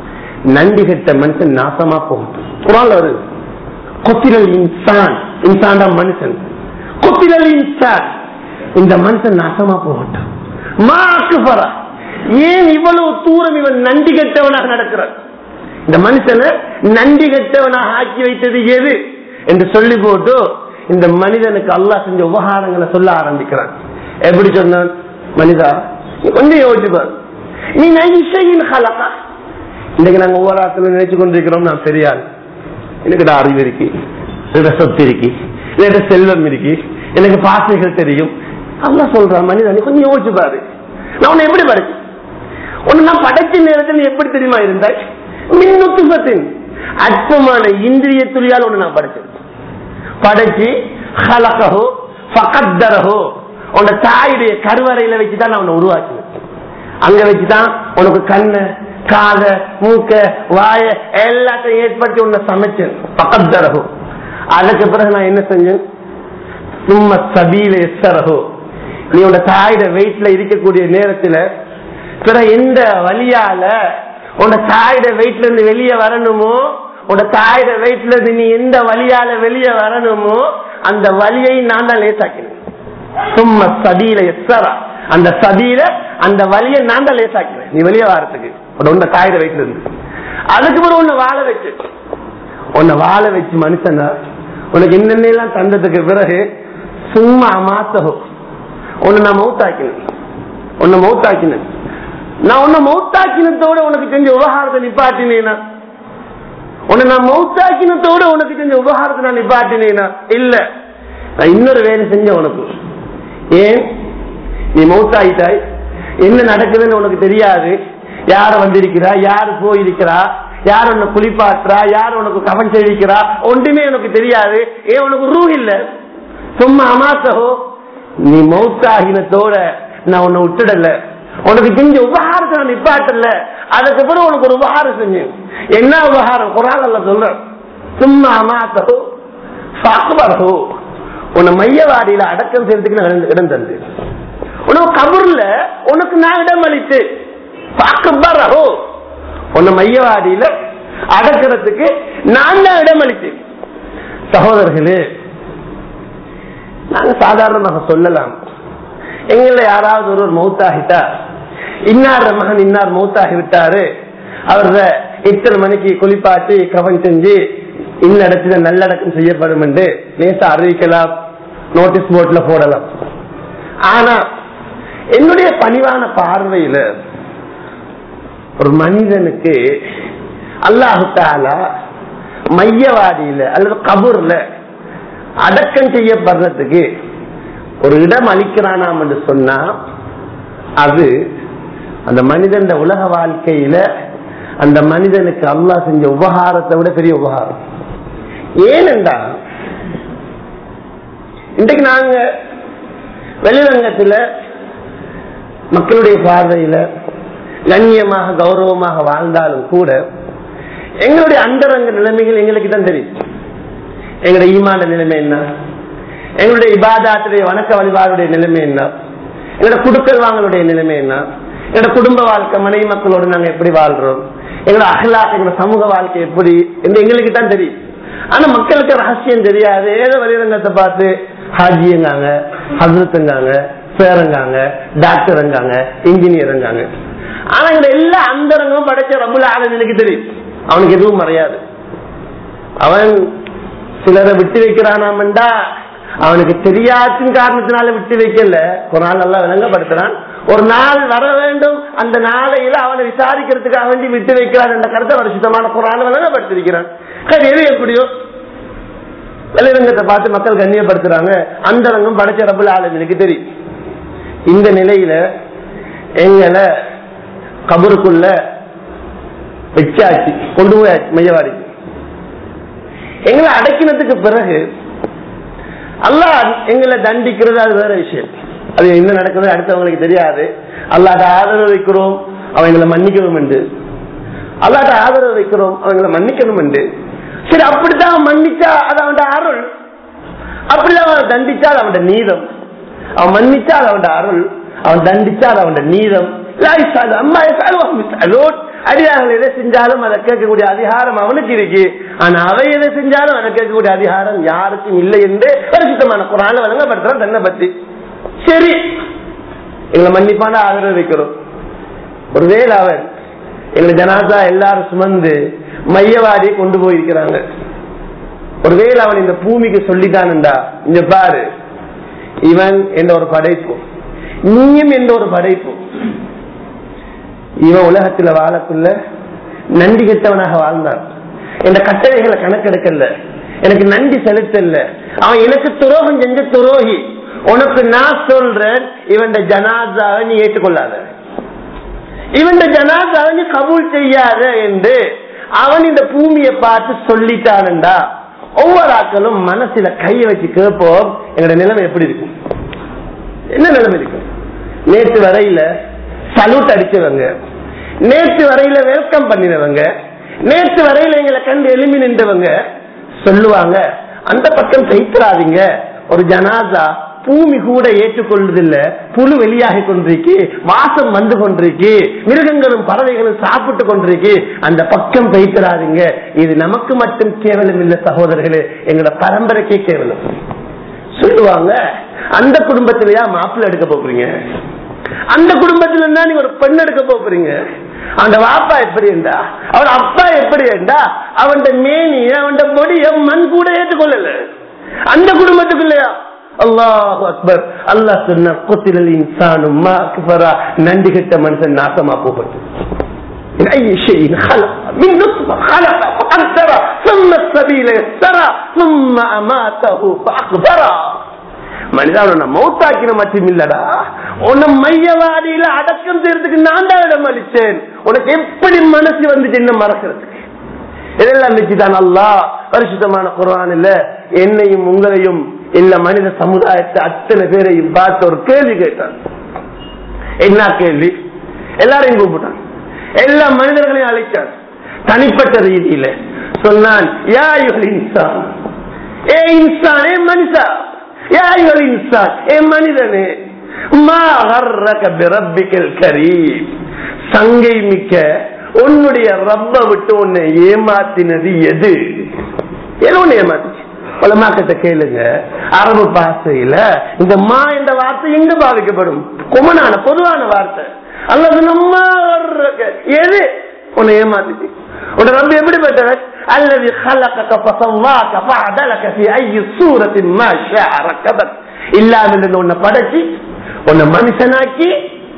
நன்றி கெட்ட மனுஷன் நாசமா போகும் குரான்ல வருது கொத்திரல் இன்சான் இன்சான் மனுஷன் கொத்திரல் இன்சான் இந்த மனுஷன் நாசமா போகட்டும் மா அக்பரா ஏன் இவ்வளவு தூரம் இவன் நன்றி கெட்டவனாக நடக்கிறான் இந்த மனுஷனை நன்றி கெட்டவனாக ஆக்கி வைத்தது எது என்று சொல்லி போட்டு இந்த மனிதனுக்கு அல்லாஹ் செஞ்ச உபகாரங்களை சொல்ல ஆரம்பிக்கிறான் எப்படி சொன்னான் மனிதா நீ கொஞ்சம் யோசிப்பார் நீ நைசையின் ஹலகா இன்னைக்கு நாங்க ஒவ்வொரு ஆட்களும் நினைச்சு கொண்டிருக்கிறோம் நான் பெரியாள் எனக்கு அறிவு இருக்கு என்னோட சொத்து இருக்கு என்னோட செல்வம் இருக்கு எனக்கு பாசைகள் தெரியும் அல்லா சொல்றான் மனிதன் நீ கொஞ்சம் யோசிச்சு பாரு நான் உன்னை எப்படி படைச்சு உன்னை நான் படைச்ச நேரத்தில் நீ எப்படி தெரியுமா இருந்தாய் மின்னுத்துவத்தின் அற்பமான இந்திரிய துளியால் ஒண்ணு நான் படைச்சேன் படைச்சு ஹலகஹோ ஃபகத்தரஹோ உன்னோட தாயுடைய கருவறையில வச்சுதான் நான் உன்னை உருவாக்கினேன் அங்க வச்சுதான் உனக்கு கண்ணு காத மூக்க வாய எல்லாத்தையும் ஏற்படுத்தி உன்னை சமைச்சேன் பக்கத்தரகோ அதுக்கு பிறகு நான் என்ன செஞ்சேன் சும்மா சபீல எஸ்ஸரகோ நீ உன்ன தாயோட வெயிட்ல இருக்கக்கூடிய நேரத்துல பிற எந்த வழியால உன்ன தாயோட வெயிட்ல இருந்து வெளியே வரணுமோ உன்ன தாயோட வெயிட்ல இருந்து நீ எந்த வழியால வெளியே வரணுமோ அந்த வழியை நான் தான் லேசாக்கினேன் சும்மா சதியில எஸ்ஸரா அந்த சதியில அந்த வழியை நான் தான் லேசாக்கினேன் நீ வெளியே வரத்துக்கு உன்ன தாயோட வெயிட்ல இருந்து அதுக்கு பிறகு உன்னை வாழ வச்சு உன்னை வாழ வச்சு மனுஷனா உனக்கு என்னென்னலாம் தந்ததுக்கு பிறகு சும்மா மாத்தகும் உன்னை நான் மௌத்தாக்கினேன் உன்னை மௌத்தாக்கினேன் நான் உன்னை மௌத்தாக்கினத்தோட உனக்கு செஞ்ச உபகாரத்தை நிப்பாட்டினேனா உன்னை நான் மௌத்தாக்கினத்தோட உனக்கு செஞ்ச உபகாரத்தை நான் நிப்பாட்டினேனா இல்ல நான் இன்னொரு வேலை செஞ்ச உனக்கு ஏன் நீ மௌத்தாயிட்டாய் என்ன நடக்குதுன்னு உனக்கு தெரியாது யார வந்திருக்கிறா யாரு போயிருக்கிறா யார் உன்னை குளிப்பாட்டுறா யார் உனக்கு கவன் செய்திருக்கிறா ஒன்றுமே உனக்கு தெரியாது ஏன் உனக்கு ரூ இல்ல சும்மா அமாசகோ நீ மௌத்தாகினத்தோட நான் உன்னை விட்டுடல உனக்கு செஞ்ச உபகாரத்தை நான் நிப்பாட்டல அதுக்கு பிறகு உனக்கு ஒரு உபகாரம் செஞ்சேன் என்ன உபகாரம் குரான் சொல்ற சும்மா அமாசகோ சாக்குபரகோ உன்னை மையவாடியில அடக்கம் செய்யறதுக்கு நான் இடம் தந்து உனக்கு கபூர்ல உனக்கு நான் இடம் அளித்து பாக்குபரகோ உன்னை மையவாடியில அடக்கிறதுக்கு நான் தான் இடம் அளித்தேன் சகோதரர்களே நாங்க சாதாரணமாக சொல்லலாம் எங்கள யாராவது ஒருவர் மௌத்தாகிட்டா இன்னார் மகன் இன்னார் மௌத்தாகி விட்டாரு அவர இத்தனை மணிக்கு குளிப்பாட்டி கவன் செஞ்சு இந்த இடத்துல நல்லடக்கம் செய்யப்படும் என்று லேசா அறிவிக்கலாம் நோட்டீஸ் போர்ட்ல போடலாம் ஆனா என்னுடைய பணிவான பார்வையில ஒரு மனிதனுக்கு அல்லாஹு தாலா மையவாடியில அல்லது கபூர்ல அடக்கம் செய்யப்படுறதுக்கு ஒரு இடம் அளிக்கிறானாம் என்று சொன்னா அது அந்த மனிதன் உலக வாழ்க்கையில அந்த மனிதனுக்கு அல்லாஹ் செஞ்ச உபகாரத்தை விட பெரிய உபகாரம் ஏனென்றா இன்றைக்கு நாங்க வெளிரங்கத்துல மக்களுடைய பார்வையில கண்ணியமாக கௌரவமாக வாழ்ந்தாலும் கூட எங்களுடைய அந்தரங்க நிலைமைகள் எங்களுக்கு தான் தெரியும் எங்களுடைய ஈமான நிலைமை என்ன எங்களுடைய இபாதாத்துடைய வணக்க வழிபாடுடைய நிலைமை என்ன எங்களோட குடுக்கல் வாங்கலுடைய நிலைமை என்ன எங்களோட குடும்ப வாழ்க்கை மனைவி மக்களோடு நாங்க எப்படி வாழ்றோம் எங்களோட அகலா எங்களோட சமூக வாழ்க்கை எப்படி என்று எங்களுக்கு தான் தெரியும் ஆனா மக்களுக்கு ரகசியம் தெரியாது ஏதோ வெளிரங்கத்தை பார்த்து ஹாஜிங்காங்க ஹசரத்துங்காங்க பேரங்காங்க டாக்டருங்காங்க இன்ஜினியருங்காங்க ஆனா இந்த எல்லா அந்தரங்களும் படைச்ச ரபுல ஆளுநனுக்கு தெரியும் அவனுக்கு எதுவும் மறையாது அவன் சிலரை விட்டு வைக்கிறானாமண்டா அவனுக்கு தெரியாதுன்னு காரணத்தினால விட்டு வைக்கல ஒரு நாள் நல்லா விளங்கப்படுத்துறான் ஒரு நாள் வர வேண்டும் அந்த நாளையில அவனை விசாரிக்கிறதுக்காக வேண்டி விட்டு வைக்கிறான் என்ற கருத்தை வருஷத்தமான குரான் விளங்கப்படுத்திருக்கிறான் சரி எது எப்படியோ வெளிரங்கத்தை பார்த்து மக்கள் கண்ணியப்படுத்துறாங்க அந்த ரங்கம் படைச்ச ரபுல் ஆளுநருக்கு தெரியும் இந்த நிலையில எங்களை கபருக்குள்ள வச்சாச்சு கொண்டு போயாச்சு மையவாடிக்கு எங்களை அடக்கினதுக்கு பிறகு அல்லாஹ் எங்களை தண்டிக்கிறது அது வேற விஷயம் அது என்ன நடக்குது அடுத்தவங்களுக்கு தெரியாது அல்லாட்ட ஆதரவு வைக்கிறோம் அவங்களை மன்னிக்கணும் என்று அல்லாட்ட ஆதரவு வைக்கிறோம் அவங்களை மன்னிக்கணும் என்று சரி அப்படித்தான் மன்னிச்சா அது அவன் அருள் அப்படிதான் அவன் தண்டிச்சா அது அவன் நீதம் அவன் மன்னிச்சா அது அவன் அருள் அவன் தண்டிச்சா அது அவன் நீதம் அம்மா அடியார்கள் எதை செஞ்சாலும் அதை கேட்கக்கூடிய அதிகாரம் அவனுக்கு இருக்கு ஆனா அவை எதை செஞ்சாலும் அதை கேட்கக்கூடிய அதிகாரம் யாருக்கும் இல்லை என்று பரிசுத்தமான குரான வழங்கப்படுத்துறான் தன்னை பத்தி சரி எங்களை மன்னிப்பான ஆதரவு வைக்கிறோம் ஒருவேளை அவன் எங்களை ஜனாசா எல்லாரும் சுமந்து மையவாடியை கொண்டு போயிருக்கிறாங்க ஒருவேளை அவன் இந்த பூமிக்கு சொல்லிட்டானுண்டா இங்க பாரு இவன் என்ற ஒரு படைப்பு நீயும் என்ற ஒரு படைப்பு இவன் உலகத்துல வாழக்குள்ள நன்றி கெட்டவனாக வாழ்ந்தான் இந்த கட்டளைகளை கணக்கெடுக்கல எனக்கு நன்றி செலுத்தல அவன் எனக்கு துரோகம் செஞ்ச துரோகி உனக்கு நான் சொல்றேன் இவன் ஜனாதாவை நீ ஏற்றுக்கொள்ளாத இவன் ஜனாதாவை நீ கபூல் செய்யாத என்று அவன் இந்த பூமியை பார்த்து சொல்லிட்டானுண்டா ஒவ்வொரு ஆக்களும் மனசுல கையை வச்சு கேட்போம் எங்களோட நிலைமை எப்படி இருக்கும் என்ன நிலைமை இருக்கும் நேற்று வரையில சல்யூட் அடிச்சவங்க நேற்று வரையில வெல்கம் பண்ணினவங்க நேற்று வரையில எங்களை கண்டு எலும்பி நின்றவங்க சொல்லுவாங்க அந்த பக்கம் தைக்கிறாதீங்க ஒரு ஜனாதா பூமி கூட ஏற்றுக்கொள்வதில்ல புழு வெளியாகி கொண்டிருக்கு வாசம் வந்து கொண்டிருக்கு மிருகங்களும் பறவைகளும் சாப்பிட்டு கொண்டிருக்கு அந்த பக்கம் தைக்கிறாதீங்க இது நமக்கு மட்டும் கேவலம் இல்லை சகோதரர்களே எங்களோட பரம்பரைக்கே கேவலம் சொல்லுவாங்க அந்த குடும்பத்திலயா மாப்பிள்ள எடுக்க போறீங்க அந்த குடும்பத்துல இருந்தா நீங்க ஒரு பெண் எடுக்க போறீங்க அந்த வாப்பா எப்படி இருந்தா அவன் அப்பா எப்படி இருந்தா அவன் மேனி அவன் பொடிய மண் கூட ஏற்றுக்கொள்ளல அந்த குடும்பத்துக்குள்ளயா அல்லாஹ் அக்பர் அல்லாஹ் சொன்ன குத்திரல் இன்சானும் நன்றி கெட்ட மனுஷன் நாசமா போகட்டும் من أي شيء خلق من نطفة خلق فقدر ثم السبيل يسر ثم أماته فأقبره மனிதா உன்னை மௌத்தாக்கின மட்டும் இல்லடா உன்னை மையவாடியில அடக்கம் செய்யறதுக்கு நான் தான் இடம் அளிச்சேன் உனக்கு எப்படி மனசு வந்துச்சு என்ன மறக்கிறதுக்கு இதெல்லாம் வச்சுதான் அல்லா பரிசுத்தமான குரான் இல்ல என்னையும் உங்களையும் இல்ல மனித சமுதாயத்தை அத்தனை பேரையும் பார்த்து ஒரு கேள்வி கேட்டான் என்ன கேள்வி எல்லாரையும் கூப்பிட்டான் எல்லா மனிதர்களையும் அழைச்சான் தனிப்பட்ட ரீதியில சொன்னான் யா யுகல் இன்சான் ஏ இன்சான் ஏ மனுஷா யா யுகல் இன்சான் ஏ மனிதனே மா கர்ரக பிரப்பிக்கல் கரீம் சங்கை மிக்க உன்னுடைய ரப்ப விட்டு உன்னை ஏமாத்தினது எது எது ஒண்ணு ஏமாத்துச்சு உலமாக்கத்தை கேளுங்க அரபு பாசையில இந்த மா என்ற வார்த்தை எங்க பாதிக்கப்படும் குமனான பொதுவான வார்த்தை அல்லது நம்ம எது உன்னை ஏமாத்துச்சு உன் ரப்ப எப்படிப்பட்டவர் அல்லது خلقك فسواك فعدلك في اي صورة ما شاء ركبك இல்லாமல் இருந்த உன்னை படைச்சு உன்னை மனுஷனாக்கி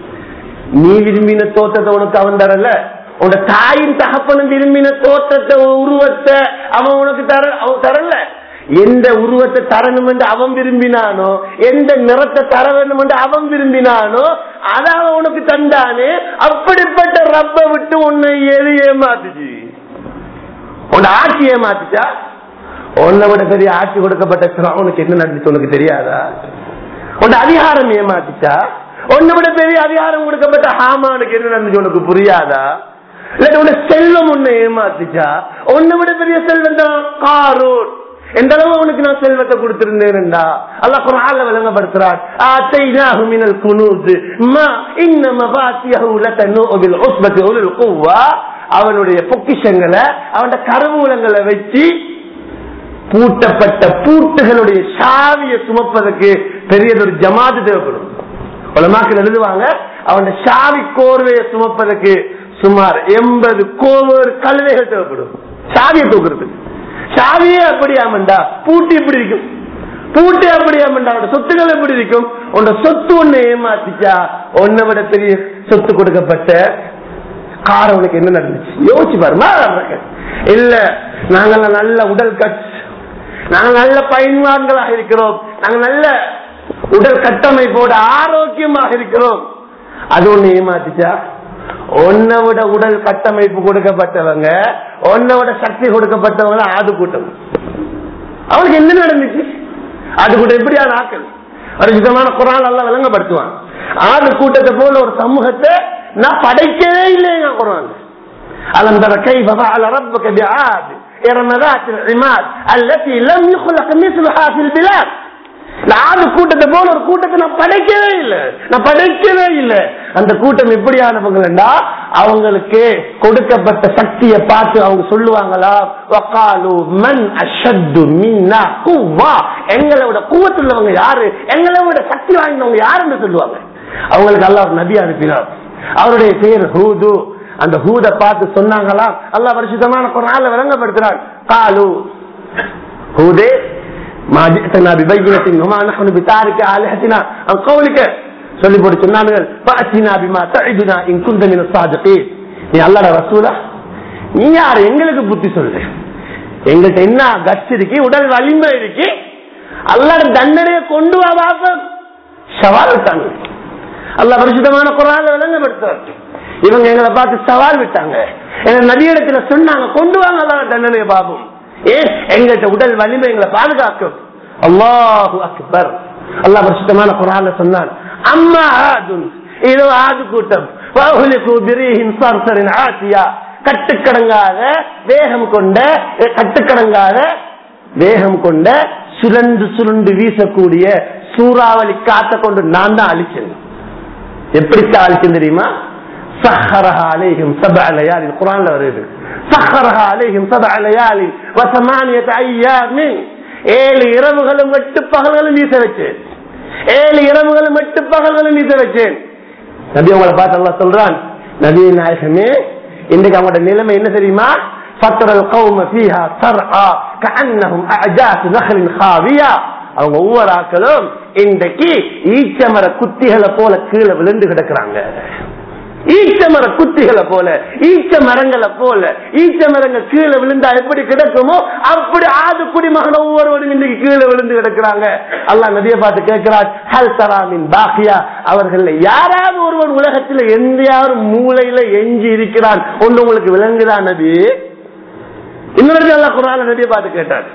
நீ விரும்பின தோற்றத்தை உனக்கு அவன் தரல உன்னோட தாயின் தகப்பனும் விரும்பின தோற்றத்தை உருவத்தை அவன் உனக்கு தர அவன் தரல எந்த உருவத்தை தரணும் என்று அவன் விரும்பினானோ எந்த நிறத்தை தர வேண்டும் என்று அவன் விரும்பினானோ அதை அவன் உனக்கு தந்தானே அப்படிப்பட்ட ரப்ப விட்டு உன்னை எது ஏமாத்துச்சு உன் ஆட்சி ஏமாத்துச்சா உன்னை விட பெரிய ஆட்சி கொடுக்கப்பட்ட உனக்கு என்ன நடந்துச்சு உனக்கு தெரியாதா உன் அதிகாரம் ஏமாத்துச்சா உன்னை விட பெரிய அதிகாரம் கொடுக்கப்பட்ட ஹாமானுக்கு என்ன நடந்துச்சு உனக்கு புரியாதா இல்லாட்டி உன்னை செல்வம் ஒண்ணு ஏமாத்துச்சா உன்னை விட பெரிய செல்வம் தான் காரூர் எந்த அளவு அவனுக்கு நான் செல்வத்தை கொடுத்திருந்தேன்டா அல்லாஹ் குர்ஆன்ல விளங்கப்படுத்துறார் ஆத்தைனாஹு மினல் குனூஸ் மா இன்ன மஃபாத்திஹு லதனு பில் உஸ்பத்தி உலில் குவ்வா அவனுடைய பொக்கிஷங்களை அவனுடைய கருவூலங்களை வச்சு பூட்டப்பட்ட பூட்டுகளுடைய சாவியை சுமப்பதற்கு பெரியதொரு ஜமாத்து தேவைப்படும் உலமாக்கள் எழுதுவாங்க அவன் சாவி கோர்வையை சுமப்பதற்கு சுமார் எண்பது கோவர் கழுதைகள் தேவைப்படும் சாவியை தூக்குறதுக்கு சாவியே அப்படி ஆமண்டா பூட்டு எப்படி இருக்கும் பூட்டு அப்படி ஆமண்டா அவனோட சொத்துக்கள் எப்படி இருக்கும் உன்னோட சொத்து ஒண்ணு ஏமாத்திச்சா உன்னை விட பெரிய சொத்து கொடுக்கப்பட்ட கார உனக்கு என்ன நடந்துச்சு யோசிச்சு பாருமா இல்ல நாங்க நல்ல உடல் கட் நாங்க நல்ல பயன்வான்களாக இருக்கிறோம் நாங்க நல்ல உடல் கட்டமைப்போட ஆரோக்கியமாக இருக்கிறோம் அது ஒண்ணு ஏமாத்திச்சா ஒன்னை விட உடல் கட்டமைப்பு கொடுக்கப்பட்டவங்க ஒன்னை விட சக்தி கொடுக்கப்பட்டவங்க ஆது கூட்டம் அவனுக்கு என்ன நடந்துச்சு ஆது கூட்டம் எப்படியான ஆக்கள் ஒரு விதமான குரான் எல்லாம் விளங்கப்படுத்துவான் ஆது கூட்டத்தை போல ஒரு சமூகத்தை நான் படைக்கவே இல்லைங்க குரான் அலம் தர கை பபா அல ரப்பக பிஆத் إرم ذات العماد التي لم يخلق مثلها في البلاد நாலு கூட்டத்தை போல ஒரு கூட்டத்தை நான் படைக்கவே இல்லை நான் படைக்கவே இல்லை அந்த கூட்டம் எப்படியானவங்கடா அவங்களுக்கு கொடுக்கப்பட்ட சக்தியை பார்த்து அவங்க சொல்லுவாங்களா வக்காலு மன் அஷத்து மின்னா குவா எங்களை விட கூவத்துள்ளவங்க யாரு எங்களை விட சக்தி வாங்கினவங்க யாருன்னு சொல்லுவாங்க அவங்களுக்கு அல்லாஹ் நபி அனுப்பினார் அவருடைய பேர் ஹூது அந்த ஹூத பார்த்து சொன்னாங்களா அல்லாஹ் பரிசுத்தமான குரான்ல விளங்கப்படுத்துறான் காலு ஹூதே ما جئتنا ببينة وما نحن بتارك آلهتنا عن قولك சொல்லி போட்டு சொன்னார்கள் فأتنا بما تعدنا إن كنت من الصادقين நீ அல்லாட ரசூலா நீ யார் எங்களுக்கு புத்தி சொல்லு எங்கள்கிட்ட என்ன கட்சி இருக்கு உடல் வலிமை இருக்கு அல்லாட தண்டனையை கொண்டு வா பாப்போம் சவால் விட்டாங்க அல்லாஹ் பரிசுத்தமான குரான்ல விளங்கப்படுத்துறார் இவங்க எங்களை பார்த்து சவால் விட்டாங்க எங்க நதியிடத்துல சொன்னாங்க கொண்டு வாங்க அல்லாஹ் தண்டனையை பாப்போம் ஏன் எங்கள்கிட்ட உடல் வலிமை எங்களை பாதுகாக்கும் அல்லாஹு அக்பர் அல்லாஹ் பரிசுத்தமான குரான்ல சொன்னான் அம்மா ஆதுன் இதோ ஆது கூட்டம் வஅஹ்லிகு பிரீஹின் சர்சரின் ஆசியா கட்டுக்கடங்காத வேகம் கொண்ட கட்டுக்கடங்காத வேகம் கொண்ட சுழண்டு சுருண்டு வீசக்கூடிய சூறாவளி காத்த கொண்டு நான் தான் அழிச்சேன் எப்படித்தான் அழிச்சேன் தெரியுமா سخرها عليهم سبع ليال القرآن لا يريد سخرها عليهم سبع ليال وثمانية أيام ஏழு இரவுகளும் எட்டு பகல்களும் வீச வச்சேன் ஏழு இரவுகளும் எட்டு பகல்களும் வீச வச்சேன் நபி உங்களை பார்த்து அல்லா சொல்றான் நபி நாயகமே இன்றைக்கு அவங்களோட நிலைமை என்ன தெரியுமா فترى القوم فيها صرعى كأنهم أعجاز نخل خاوية அவங்க ஒவ்வொரு ஆக்களும் இன்றைக்கு ஈச்சமர குத்திகளை போல கீழே விழுந்து கிடக்குறாங்க ஈச்ச மர குத்திகளை போல ஈச்ச மரங்களை போல ஈச்ச மரங்கள் கீழே விழுந்தா எப்படி கிடக்குமோ அப்படி ஆது குடிமகன் ஒவ்வொருவரும் இன்னைக்கு கீழே விழுந்து கிடக்குறாங்க அல்லாஹ் நதிய பார்த்து கேட்கிறார் ஹல் தராமின் பாக்கியா அவர்கள் யாராவது ஒருவர் உலகத்தில் எந்தையாவது மூளையில எஞ்சி இருக்கிறான் ஒன்று உங்களுக்கு விளங்குதா நபி இன்னொரு அல்லா குரான நபியை பார்த்து கேட்டார்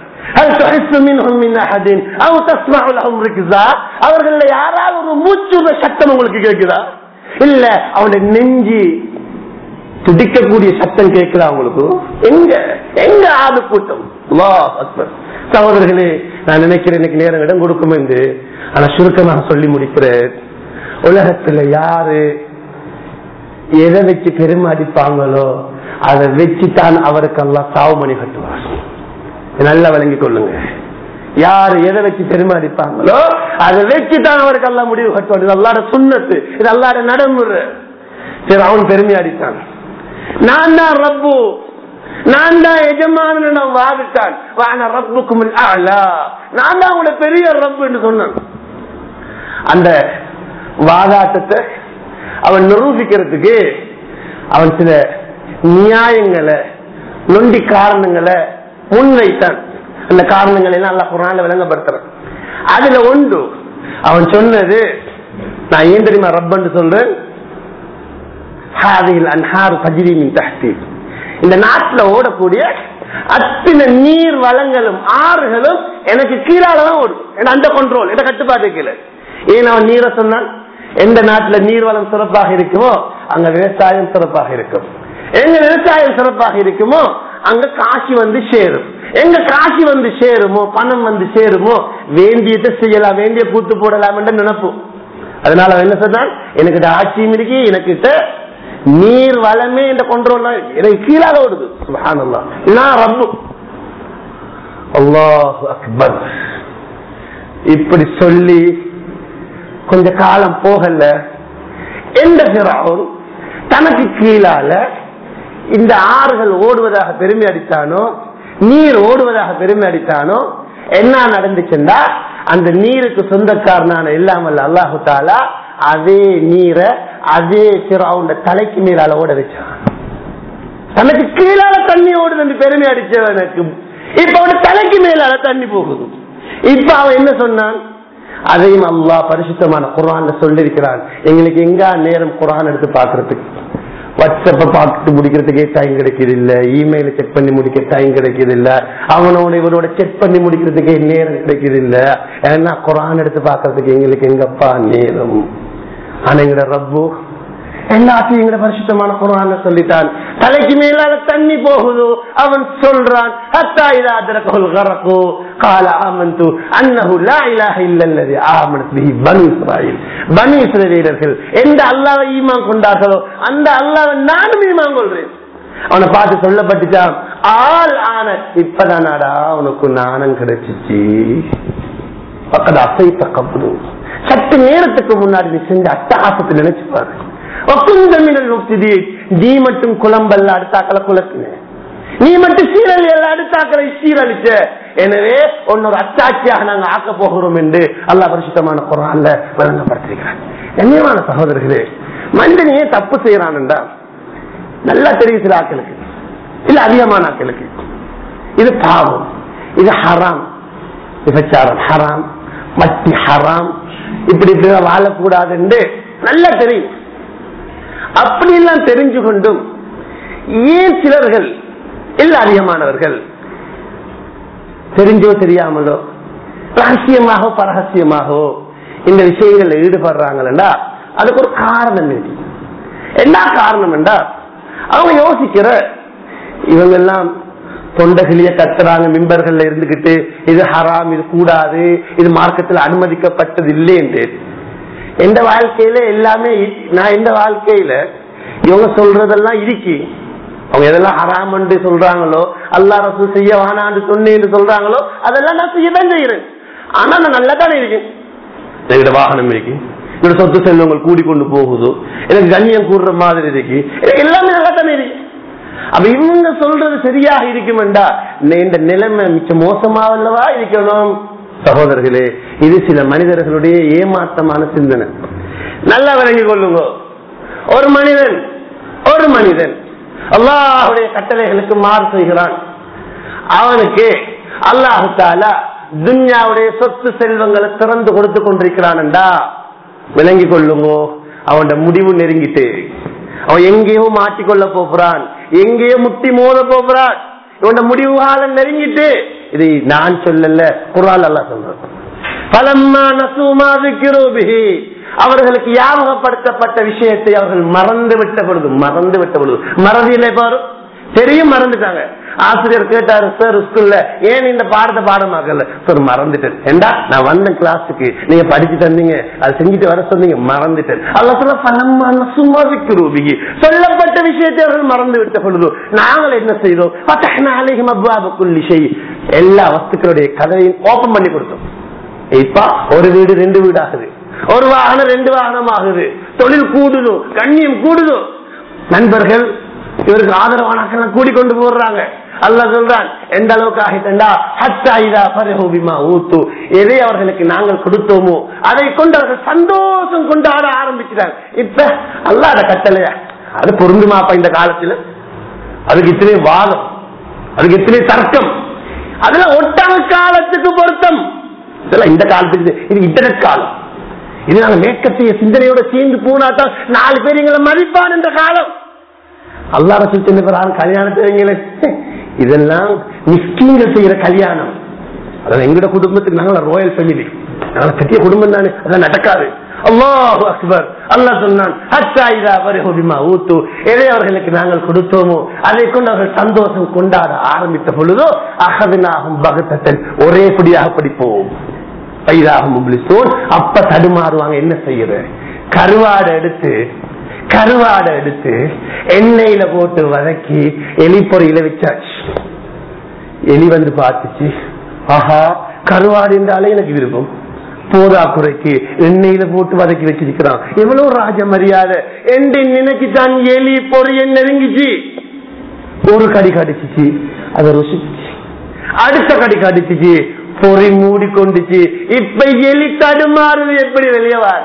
அவர்கள் யாராவது ஒரு மூச்சு சத்தம் உங்களுக்கு கேட்குதா இல்ல அவனுடைய நெஞ்சி துடிக்கக்கூடிய சத்தம் கேட்கிறா அவங்களுக்கு எங்க எங்க ஆது கூட்டம் சகோதரர்களே நான் நினைக்கிறேன் இன்னைக்கு நேரம் இடம் கொடுக்கும் என்று ஆனா சுருக்கமாக சொல்லி முடிக்கிறேன் உலகத்துல யாரு எதை வச்சு பெருமாடிப்பாங்களோ அதை வச்சுதான் அவருக்கெல்லாம் சாவுமணி கட்டுவார் நல்லா விளங்கிக் கொள்ளுங்க யாரு எதை வச்சு பெருமாடிப்பாங்களோ அதை வச்சுதான் அவருக்கு எல்லாம் முடிவு கட்டுவார் இது அல்லாட சுண்ணத்து இது அல்லாட நடைமுறை சரி அவன் பெருமை அடித்தான் நான் தான் ரப்பு நான் தான் எஜமான நான் வாதிட்டான் வான ரப்புக்கும் நான் தான் உங்களோட பெரிய ரப்பு என்று சொன்னான் அந்த வாதாட்டத்தை அவன் நிரூபிக்கிறதுக்கு அவன் சில நியாயங்களை நொண்டி காரணங்களை முன்வைத்தான் அந்த காரணங்களை எல்லாம் அல்ல குரான்ல விளங்கப்படுத்துறேன் அதுல ஒன்று அவன் சொன்னது நான் ஏன் தெரியுமா ரப்பன்னு சொல்றேன் இந்த நாட்டில் ஓடக்கூடிய அத்தனை நீர் வளங்களும் ஆறுகளும் எனக்கு கீழாலதான் ஓடும் அந்த கண்ட்ரோல் என்ன கட்டுப்பாடு கீழே ஏன் அவன் நீரை சொன்னான் எந்த நாட்டுல நீர்வளம் சிறப்பாக இருக்குமோ அங்க விவசாயம் சிறப்பாக இருக்கும் எங்க விவசாயம் சிறப்பாக இருக்குமோ அங்க காசி வந்து சேரும் எங்க காசி வந்து சேருமோ பணம் வந்து சேருமோ வேண்டியதை செய்யலாம் வேண்டிய கூத்து போடலாம் என்று நினைப்போம் அதனால அவன் என்ன சொன்னான் எனக்கு ஆட்சியும் இருக்கு எனக்கு நீர் வளமே என்ற கொண்டோம் எனக்கு கீழாக ஓடுது சுபஹானல்லாஹ் நான் ரப்பு அல்லாஹ் அக்பர் இப்படி சொல்லி கொஞ்ச காலம் போகல எந்த பிறவும் தனக்கு கீழால இந்த ஆறுகள் ஓடுவதாக பெருமை அடித்தானோ நீர் ஓடுவதாக பெருமை அடித்தானோ என்ன நடந்துச்சுன்னா அந்த நீருக்கு சொந்தக்காரனான இல்லாமல் அல்லாஹு தாலா அதே நீரை அதே சிறாவுண்ட தலைக்கு மேலால ஓட வச்சான் தனக்கு கீழால தண்ணி ஓடுது என்று பெருமை அடிச்சவனுக்கு இப்ப அவன் தலைக்கு மேலால தண்ணி போகுது இப்ப அவன் என்ன சொன்னான் அதையும் அல்லாஹ் பரிசுத்தமான குரான் சொல்லிருக்கிறான் எங்களுக்கு எங்க நேரம் குரான் எடுத்து பாக்குறதுக்கு வாட்ஸ்அப்ப பார்த்துட்டு முடிக்கிறதுக்கே டைம் கிடைக்கிறது இல்ல இமெயில செக் பண்ணி முடிக்க டைம் கிடைக்கிறது இல்ல அவனோட இவனோட செக் பண்ணி முடிக்கிறதுக்கே நேரம் கிடைக்கிறது இல்ல ஏன்னா குரான் எடுத்து பாக்குறதுக்கு எங்களுக்கு எங்கப்பா நேரம் ஆனா எங்கட ரப்பு எல்லாத்தையும் எங்கட பரிசுத்தமான குரான் சொல்லிட்டான் தலைக்கு மேலால தண்ணி போகுது அவன் சொல்றான் ஹத்தா இதா அதரகல் கரகு قال آمنت أنه لا إله إلا الذي آمنت به بني إسرائيل பனி இஸ்ரவேலர்கள் எந்த அல்லாவை ஈமான் கொண்டார்களோ அந்த அல்லாவை நானும் ஈமான் கொள்றேன் அவனை பார்த்து சொல்லப்பட்டுச்சான் ஆள் ஆன இப்பதானாடா உனக்கு நாணம் கிடைச்சிச்சு பக்கத்து அசை தக்கப்படு சற்று நேரத்துக்கு முன்னாடி நீ செஞ்ச அட்டகாசத்தை நினைச்சு பாரு நீ மட்டும் குழம்பல்ல அடுத்தாக்கல குலக்குன நீ மட்டும் சீரழி எல்லாம் அடுத்தாக்கலை சீரழிச்ச எனவே உன்னொரு அச்சாட்சியாக நாங்க ஆக்க போகிறோம் என்று அல்லா பரிசுத்தமான குரான்ல விளங்கப்படுத்திருக்கிறான் கண்ணியமான சகோதரர்களே மனிதன் ஏன் தப்பு செய்யறான்டா நல்லா தெரியும் சில ஆட்களுக்கு இல்ல அதிகமான ஆட்களுக்கு இது பாவம் இது ஹராம் விபச்சாரம் ஹராம் மட்டி ஹராம் இப்படி இப்படி வாழக்கூடாது என்று நல்லா தெரியும் அப்படி எல்லாம் தெரிஞ்சு கொண்டும் ஏன் சிலர்கள் இல்ல அதிகமானவர்கள் தெரிஞ்சோ தெரியாமலோ ரகசியமாக பரகசியமாகவோ இந்த விஷயங்கள்ல ஈடுபடுறாங்களா அதுக்கு ஒரு காரணம் இருக்கு என்ன காரணம் என்றா அவங்க யோசிக்கிற இவங்க எல்லாம் தொண்டகிளிய கத்துறாங்க மிம்பர்கள்ல இருந்துகிட்டு இது ஹராம் இது கூடாது இது மார்க்கத்தில் அனுமதிக்கப்பட்டது இல்லை என்று எந்த வாழ்க்கையில எல்லாமே நான் எந்த வாழ்க்கையில இவங்க சொல்றதெல்லாம் இருக்கு அவங்க எதெல்லாம் ஹராம் என்று சொல்றாங்களோ அல்லா ரசூ செய்ய வானான்னு சொன்னேன்னு சொல்றாங்களோ அதெல்லாம் நான் செய்யதான் செய்யறேன் ஆனா நான் நல்லா தானே இருக்கேன் என்கிட்ட வாகனம் இருக்கு என்னோட சொத்து செல்வங்கள் கூடிக்கொண்டு போகுதோ எனக்கு கண்ணியம் கூடுற மாதிரி இருக்கு எனக்கு எல்லாமே நல்லா தானே இருக்கு அப்ப இவங்க சொல்றது சரியாக இருக்குமெண்டா இந்த நிலைமை மிச்ச மோசமாவல்லவா இருக்கணும் சகோதரர்களே இது சில மனிதர்களுடைய ஏமாற்றமான சிந்தனை நல்லா விளங்கிக் கொள்ளுங்க ஒரு மனிதன் ஒரு மனிதன் அல்லாஹுடைய கட்டளைகளுக்கு மாறு செய்கிறான் அவனுக்கு அல்லாஹு தாலா துன்யாவுடைய சொத்து செல்வங்களை திறந்து கொடுத்து கொண்டிருக்கிறான்டா விளங்கி கொள்ளுங்கோ அவனோட முடிவு நெருங்கிட்டு அவன் எங்கேயோ மாட்டிக்கொள்ள போகிறான் எங்கேயோ முட்டி மோத போகிறான் இவனோட முடிவு காலம் நெருங்கிட்டு இது நான் சொல்லல குரால் அல்லா சொல்றேன் பலம்மா நசுமா விக்கிரோபிகி அவர்களுக்கு ஞாபகப்படுத்தப்பட்ட விஷயத்தை அவர்கள் மறந்து விட்ட பொழுது மறந்து விட்ட பொழுது மறதியில பாரு தெரியும் மறந்துட்டாங்க ஆசிரியர் கேட்டாரு சார் ஸ்கூல்ல ஏன் இந்த பாடத்தை பாடமாக்கல சார் மறந்துட்டேன் ஏண்டா நான் வந்த கிளாஸுக்கு நீங்க படிச்சு தந்தீங்க அது செஞ்சுட்டு வர சொன்னீங்க மறந்துட்டேன் அல்ல சொல்ல பணமான சும்மா விக்கிறூபிகி சொல்லப்பட்ட விஷயத்தை அவர்கள் மறந்து விட்ட பொழுது நாங்கள் என்ன செய்தோம் அப்வாபுக்குள்ளி செய் எல்லா வஸ்துக்களுடைய கதவையும் ஓபன் பண்ணி கொடுத்தோம் இப்ப ஒரு வீடு ரெண்டு வீடு ஆகுது ஒரு வாகனம் ரெண்டு வாகனம் ஆகுது தொழில் கூடுதோ கண்ணியம் கூடுதோ நண்பர்கள் இவருக்கு ஆதரவானாக்கள் கூடிக்கொண்டு போடுறாங்க அல்ல சொல்றான் எந்த அளவுக்கு ஆகிட்டா ஹத்தாயிதா பரஹோபிமா ஊத்து எதை அவர்களுக்கு நாங்கள் கொடுத்தோமோ அதை கொண்டு அவர்கள் சந்தோஷம் கொண்டாட ஆரம்பிக்கிறாங்க இப்ப அல்லாத கட்டளையா அது பொருந்துமாப்பா இந்த காலத்துல அதுக்கு இத்தனை வாதம் அதுக்கு இத்தனை தர்க்கம் அதுல ஒட்டான காலத்துக்கு பொருத்தம் இதெல்லாம் இந்த காலத்துக்கு இது இன்டர்நெட் காலம் இது நாங்க மேற்கத்திய சிந்தனையோட சேர்ந்து போனாதான் நாலு பேர் எங்களை மதிப்பான் என்ற காலம் அல்லா ரசூல் சின்ன பேர் கல்யாணத்தை இதெல்லாம் மிஸ்கீங்கள் செய்யற கல்யாணம் அதான் எங்கட குடும்பத்துக்கு நாங்கள ரோயல் ஃபேமிலி நாங்க பெரிய குடும்பம் தானே அதெல்லாம் நடக்காது அல்லாஹு அக்பர் அல்லாஹ் சொன்னான் ஹத்தா இதா பரிஹு பிமா ஊத்து எதை அவர்களுக்கு நாங்கள் கொடுத்தோமோ அதை கொண்டு அவர்கள் சந்தோஷம் கொண்டாட ஆரம்பித்த பொழுதோ அகதினாகும் பகத்தன் ஒரே படியாக படிப்போம் பைதாகும் முப்ளிசூன் அப்ப தடுமாறுவாங்க என்ன செய்யுது கருவாடை எடுத்து கருவாடை எடுத்து எண்ணெயில போட்டு வதக்கி எலி பொறியில வச்சாச்சு எலி வந்து பார்த்துச்சு ஆஹா கருவாடு என்றாலே எனக்கு விருப்பம் போதா குறைக்கு எண்ணெயில போட்டு வதக்கி வச்சிருக்கிறான் எவ்வளவு ராஜ மரியாதை என்று நினைச்சுதான் எலி பொறிய நெருங்கிச்சு ஒரு கடி கடிச்சிச்சு அதை ருசிச்சு அடுத்த கடி கடிச்சிச்சு பொறி மூடி கொண்டுச்சு இப்ப எலி தடுமாறுது எப்படி வெளியே வாட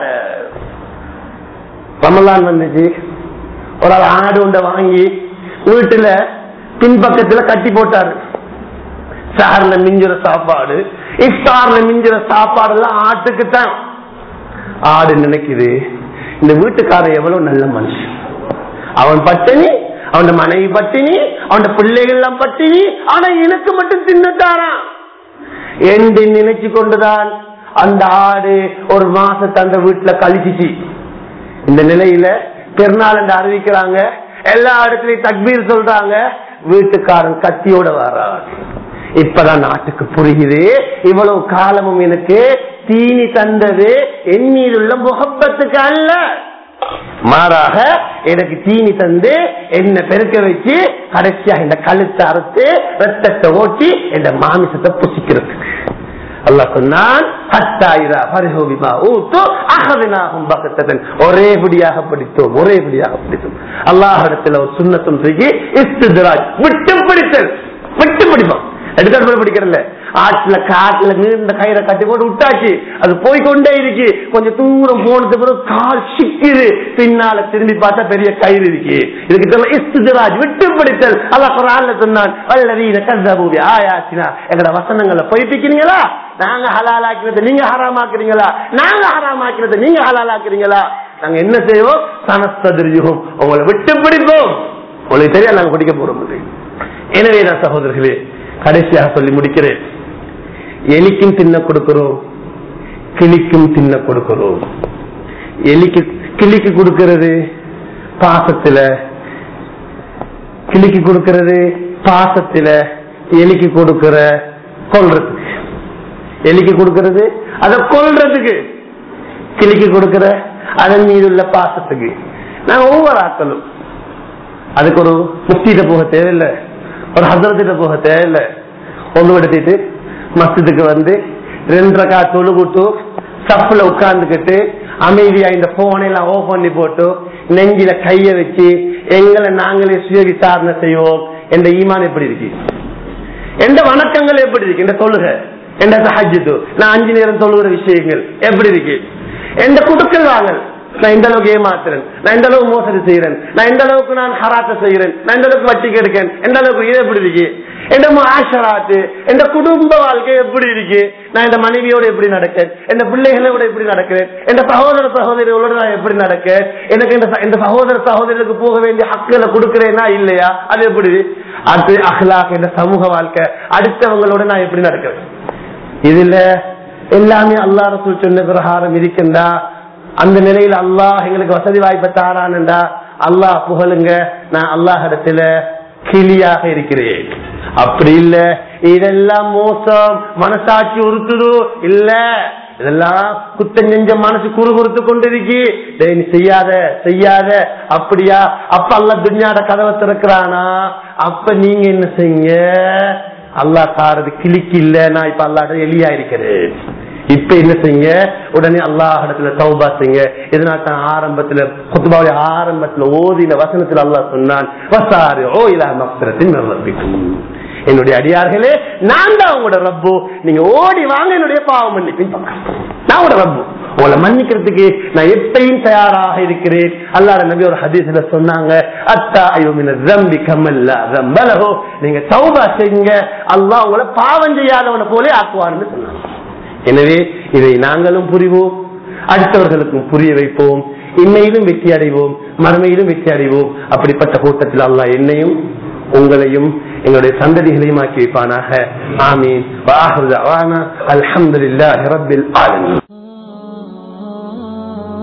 ரமலான் வந்துச்சு ஒரு ஆள் ஆடு உண்டை வாங்கி வீட்டுல பின்பக்கத்துல கட்டி போட்டாரு சார்ல மிஞ்சுற சாப்பாடு இஃப்தார்ல மிஞ்சுற சாப்பாடு எல்லாம் ஆட்டுக்கு தான் ஆடு நினைக்குது இந்த வீட்டுக்காரன் எவ்வளவு நல்ல மனுஷன் அவன் பட்டினி அவன் மனைவி பட்டினி அவன் பிள்ளைகள் எல்லாம் பட்டினி ஆனா எனக்கு மட்டும் தின்னுட்டாரான் என்று நினைச்சு கொண்டுதான் அந்த ஆடு ஒரு மாசத்தை அந்த வீட்டுல கழிச்சிச்சு இந்த நிலையில பெருநாள் என்று அறிவிக்கிறாங்க எல்லா இடத்துலயும் தக்பீர் சொல்றாங்க வீட்டுக்காரன் கத்தியோட வர்றான் இப்பதான் நாட்டுக்கு புரியுது இவ்வளவு காலமும் எனக்கு தீனி தந்தது என் மீது உள்ள முகப்பத்துக்கு அல்ல மாறாக எனக்கு தீனி தந்து என்ன பெருக்க வச்சு கடைசியா இந்த கழுத்தை அறுத்து ரத்தத்தை ஓட்டி இந்த மாமிசத்தை புசிக்கிறதுக்கு அல்லாஹ் சொன்னான் ஒரே படியாக படித்தோம் ஒரே படியாக படித்தோம் அல்லாஹிடத்துல ஒரு சுண்ணத்தும் தூக்கி இஸ்திராஜ் விட்டு பிடித்தல் விட்டு பிடிப்பான் எடுத்து படிக்கிறல ஆற்றுல காட்டுல நீண்ட கயிறை கட்டி போட்டு விட்டாச்சு அது போய்கொண்டே இருக்கு கொஞ்சம் தூரம் போனது பிறகு கால் சிக்குது பின்னால திரும்பி பார்த்தா பெரிய கயிறு இருக்கு இதுக்கு இஸ்திராஜ் விட்டு பிடித்தல் அல்ல குரான்ல சொன்னான் வல்லவீன கந்தபூவி ஆயாச்சினா எங்கட வசனங்களை பொய்ப்பிக்கிறீங்களா நாங்க ஹலாலாக்கிறத நீங்க ஹராமாக்குறீங்களா நாங்க ஹராமாக்கிறத நீங்க ஹலாலாக்குறீங்களா நாங்க என்ன செய்வோம் சனஸ்தரியும் உங்களை விட்டு பிடிப்போம் உங்களுக்கு தெரியாது நாங்க பிடிக்க போறோம் எனவே நான் சகோதரர்களே கடைசியாக சொல்லி முடிக்கிறேன் எலிக்கும் தின்ன கொடுக்கிறோம் கிளிக்கும் தின்ன கொடுக்கிறோம் எலிக்கு கிளிக்கு கொடுக்கிறது பாசத்துல கிளிக்கு கொடுக்கிறது பாசத்துல எலிக்கு கொடுக்கிற கொல்றதுக்கு எலிக்கு கொடுக்கிறது அதை கொல்றதுக்கு கிளிக்கு கொடுக்கிற அதன் மீது உள்ள பாசத்துக்கு நாங்க ஒவ்வொரு ஆக்களும் அதுக்கு ஒரு முக்தியிட்ட போக தேவையில்லை ஒரு ஹசரத்திட்ட போக தேவையில்லை ஒன்று எடுத்துட்டு மஸ்ஜிதுக்கு வந்து ரெண்டரை கா தொழுகுட்டு சப்புல உட்கார்ந்துக்கிட்டு அமைதியா இந்த போனை எல்லாம் ஓபன் பண்ணி போட்டு நெஞ்சில கைய வச்சு எங்களை நாங்களே சுய விசாரணை செய்வோம் என்ற ஈமான் எப்படி இருக்கு எந்த வணக்கங்கள் எப்படி இருக்கு இந்த தொழுகை எந்த சஹஜத்து நான் அஞ்சு நேரம் தொழுகிற விஷயங்கள் எப்படி இருக்கு எந்த குடுக்கல் வாங்கல் நான் இந்த அளவுக்கு ஏமாத்துறேன் நான் இந்த அளவுக்கு மோசடி செய்யறேன் நான் இந்த அளவுக்கு நான் ஹராத்த செய்யறேன் நான் இந்த அளவுக்கு வட்டி கெடுக்கேன் எந்த அளவுக்கு இது எப்படி இருக்கு எந்த ஆஷராத்து எந்த குடும்ப வாழ்க்கை எப்படி இருக்கு நான் இந்த மனைவியோட எப்படி நடக்கேன் எந்த பிள்ளைகளோட எப்படி நடக்கிறேன் எந்த சகோதர சகோதரிகளோட நான் எப்படி நடக்க எனக்கு இந்த இந்த சகோதர சகோதரருக்கு போக வேண்டிய ஹக்குகளை கொடுக்கிறேனா இல்லையா அது எப்படி அது அஹ்லாக் இந்த சமூக வாழ்க்கை அடுத்தவங்களோட நான் எப்படி நடக்கிறேன் இதுல எல்லாமே அல்லா ரசூல் சொன்ன பிரகாரம் இருக்கின்றா அந்த நிலையில அல்லாஹ் எங்களுக்கு வசதி வாய்ப்பை தாரான்டா அல்லாஹ் புகழுங்க நான் அல்லாஹ் இடத்துல கிளியாக இருக்கிறேன் அப்படி இல்ல இதெல்லாம் மோசம் மனசாட்சி உறுத்துதோ இல்ல இதெல்லாம் குத்தம் செஞ்ச மனசு குறு குறுத்து கொண்டிருக்கி நீ செய்யாத செய்யாத அப்படியா அப்ப அல்ல துன்யாட கதவை திறக்கிறானா அப்ப நீங்க என்ன செய்யுங்க அல்லா தாரது கிளிக்கு இல்ல நான் இப்ப அல்லாட எலியா இருக்கிறேன் இப்ப என்ன செய்யுங்க உடனே அல்லாஹ் இடத்துல தௌபா செய்யுங்க இதனால தான் ஆரம்பத்துல குத்துபாவுடைய ஆரம்பத்துல ஓதின வசனத்துல அல்லாஹ் சொன்னான் வசாரு ஓ இலா மக்சரத்தின் ரப்பிக்கும் என்னுடைய அடியார்களே நான் தான் உங்களோட ரப்பு நீங்க ஓடி வாங்க என்னுடைய பாவம் மன்னிப்பின் பக்கம் நான் உங்களோட ரப்பு உங்களை மன்னிக்கிறதுக்கு நான் எப்பயும் தயாராக இருக்கிறேன் அல்லாட நபி ஒரு ஹதீஸ்ல சொன்னாங்க அத்தா ஐயோமின ரம்பி கமல்லா ரம்பலகோ நீங்க தௌபா செய்யுங்க அல்லாஹ் உங்களை பாவம் செய்யாதவனை போலே ஆக்குவார்னு சொன்னாங்க எனவே இதை நாங்களும் புரிவோம் அடுத்தவர்களுக்கும் புரிய வைப்போம் இன்னையிலும் வெற்றி அடைவோம் மறுமையிலும் வெற்றி அடைவோம் அப்படிப்பட்ட கூட்டத்தில் அல்லாஹ் என்னையும் உங்களையும் எங்களுடைய சந்ததிகளையும் ஆக்கி வைப்பானாக ஆமீன் அல்ஹம்துலில்லாஹி ரப்பில் ஆலமீன்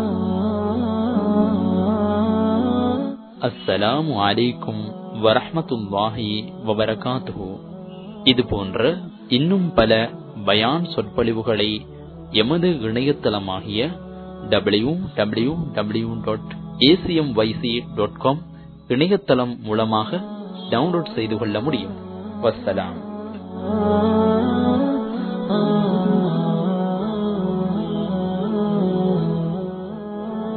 அஸ்ஸலாமு அலைக்கும் வரஹ்மத்துல்லாஹி வபரகாத்துஹு இது போன்ற இன்னும் பல பயான் சொற்பொழிவுகளை எமது இணையதளமாகிய W W W dot ACM YC dot com இணையதளம் மூலமாக டவுன்லோட் செய்து கொள்ள முடியும் வஸ்ஸலாம்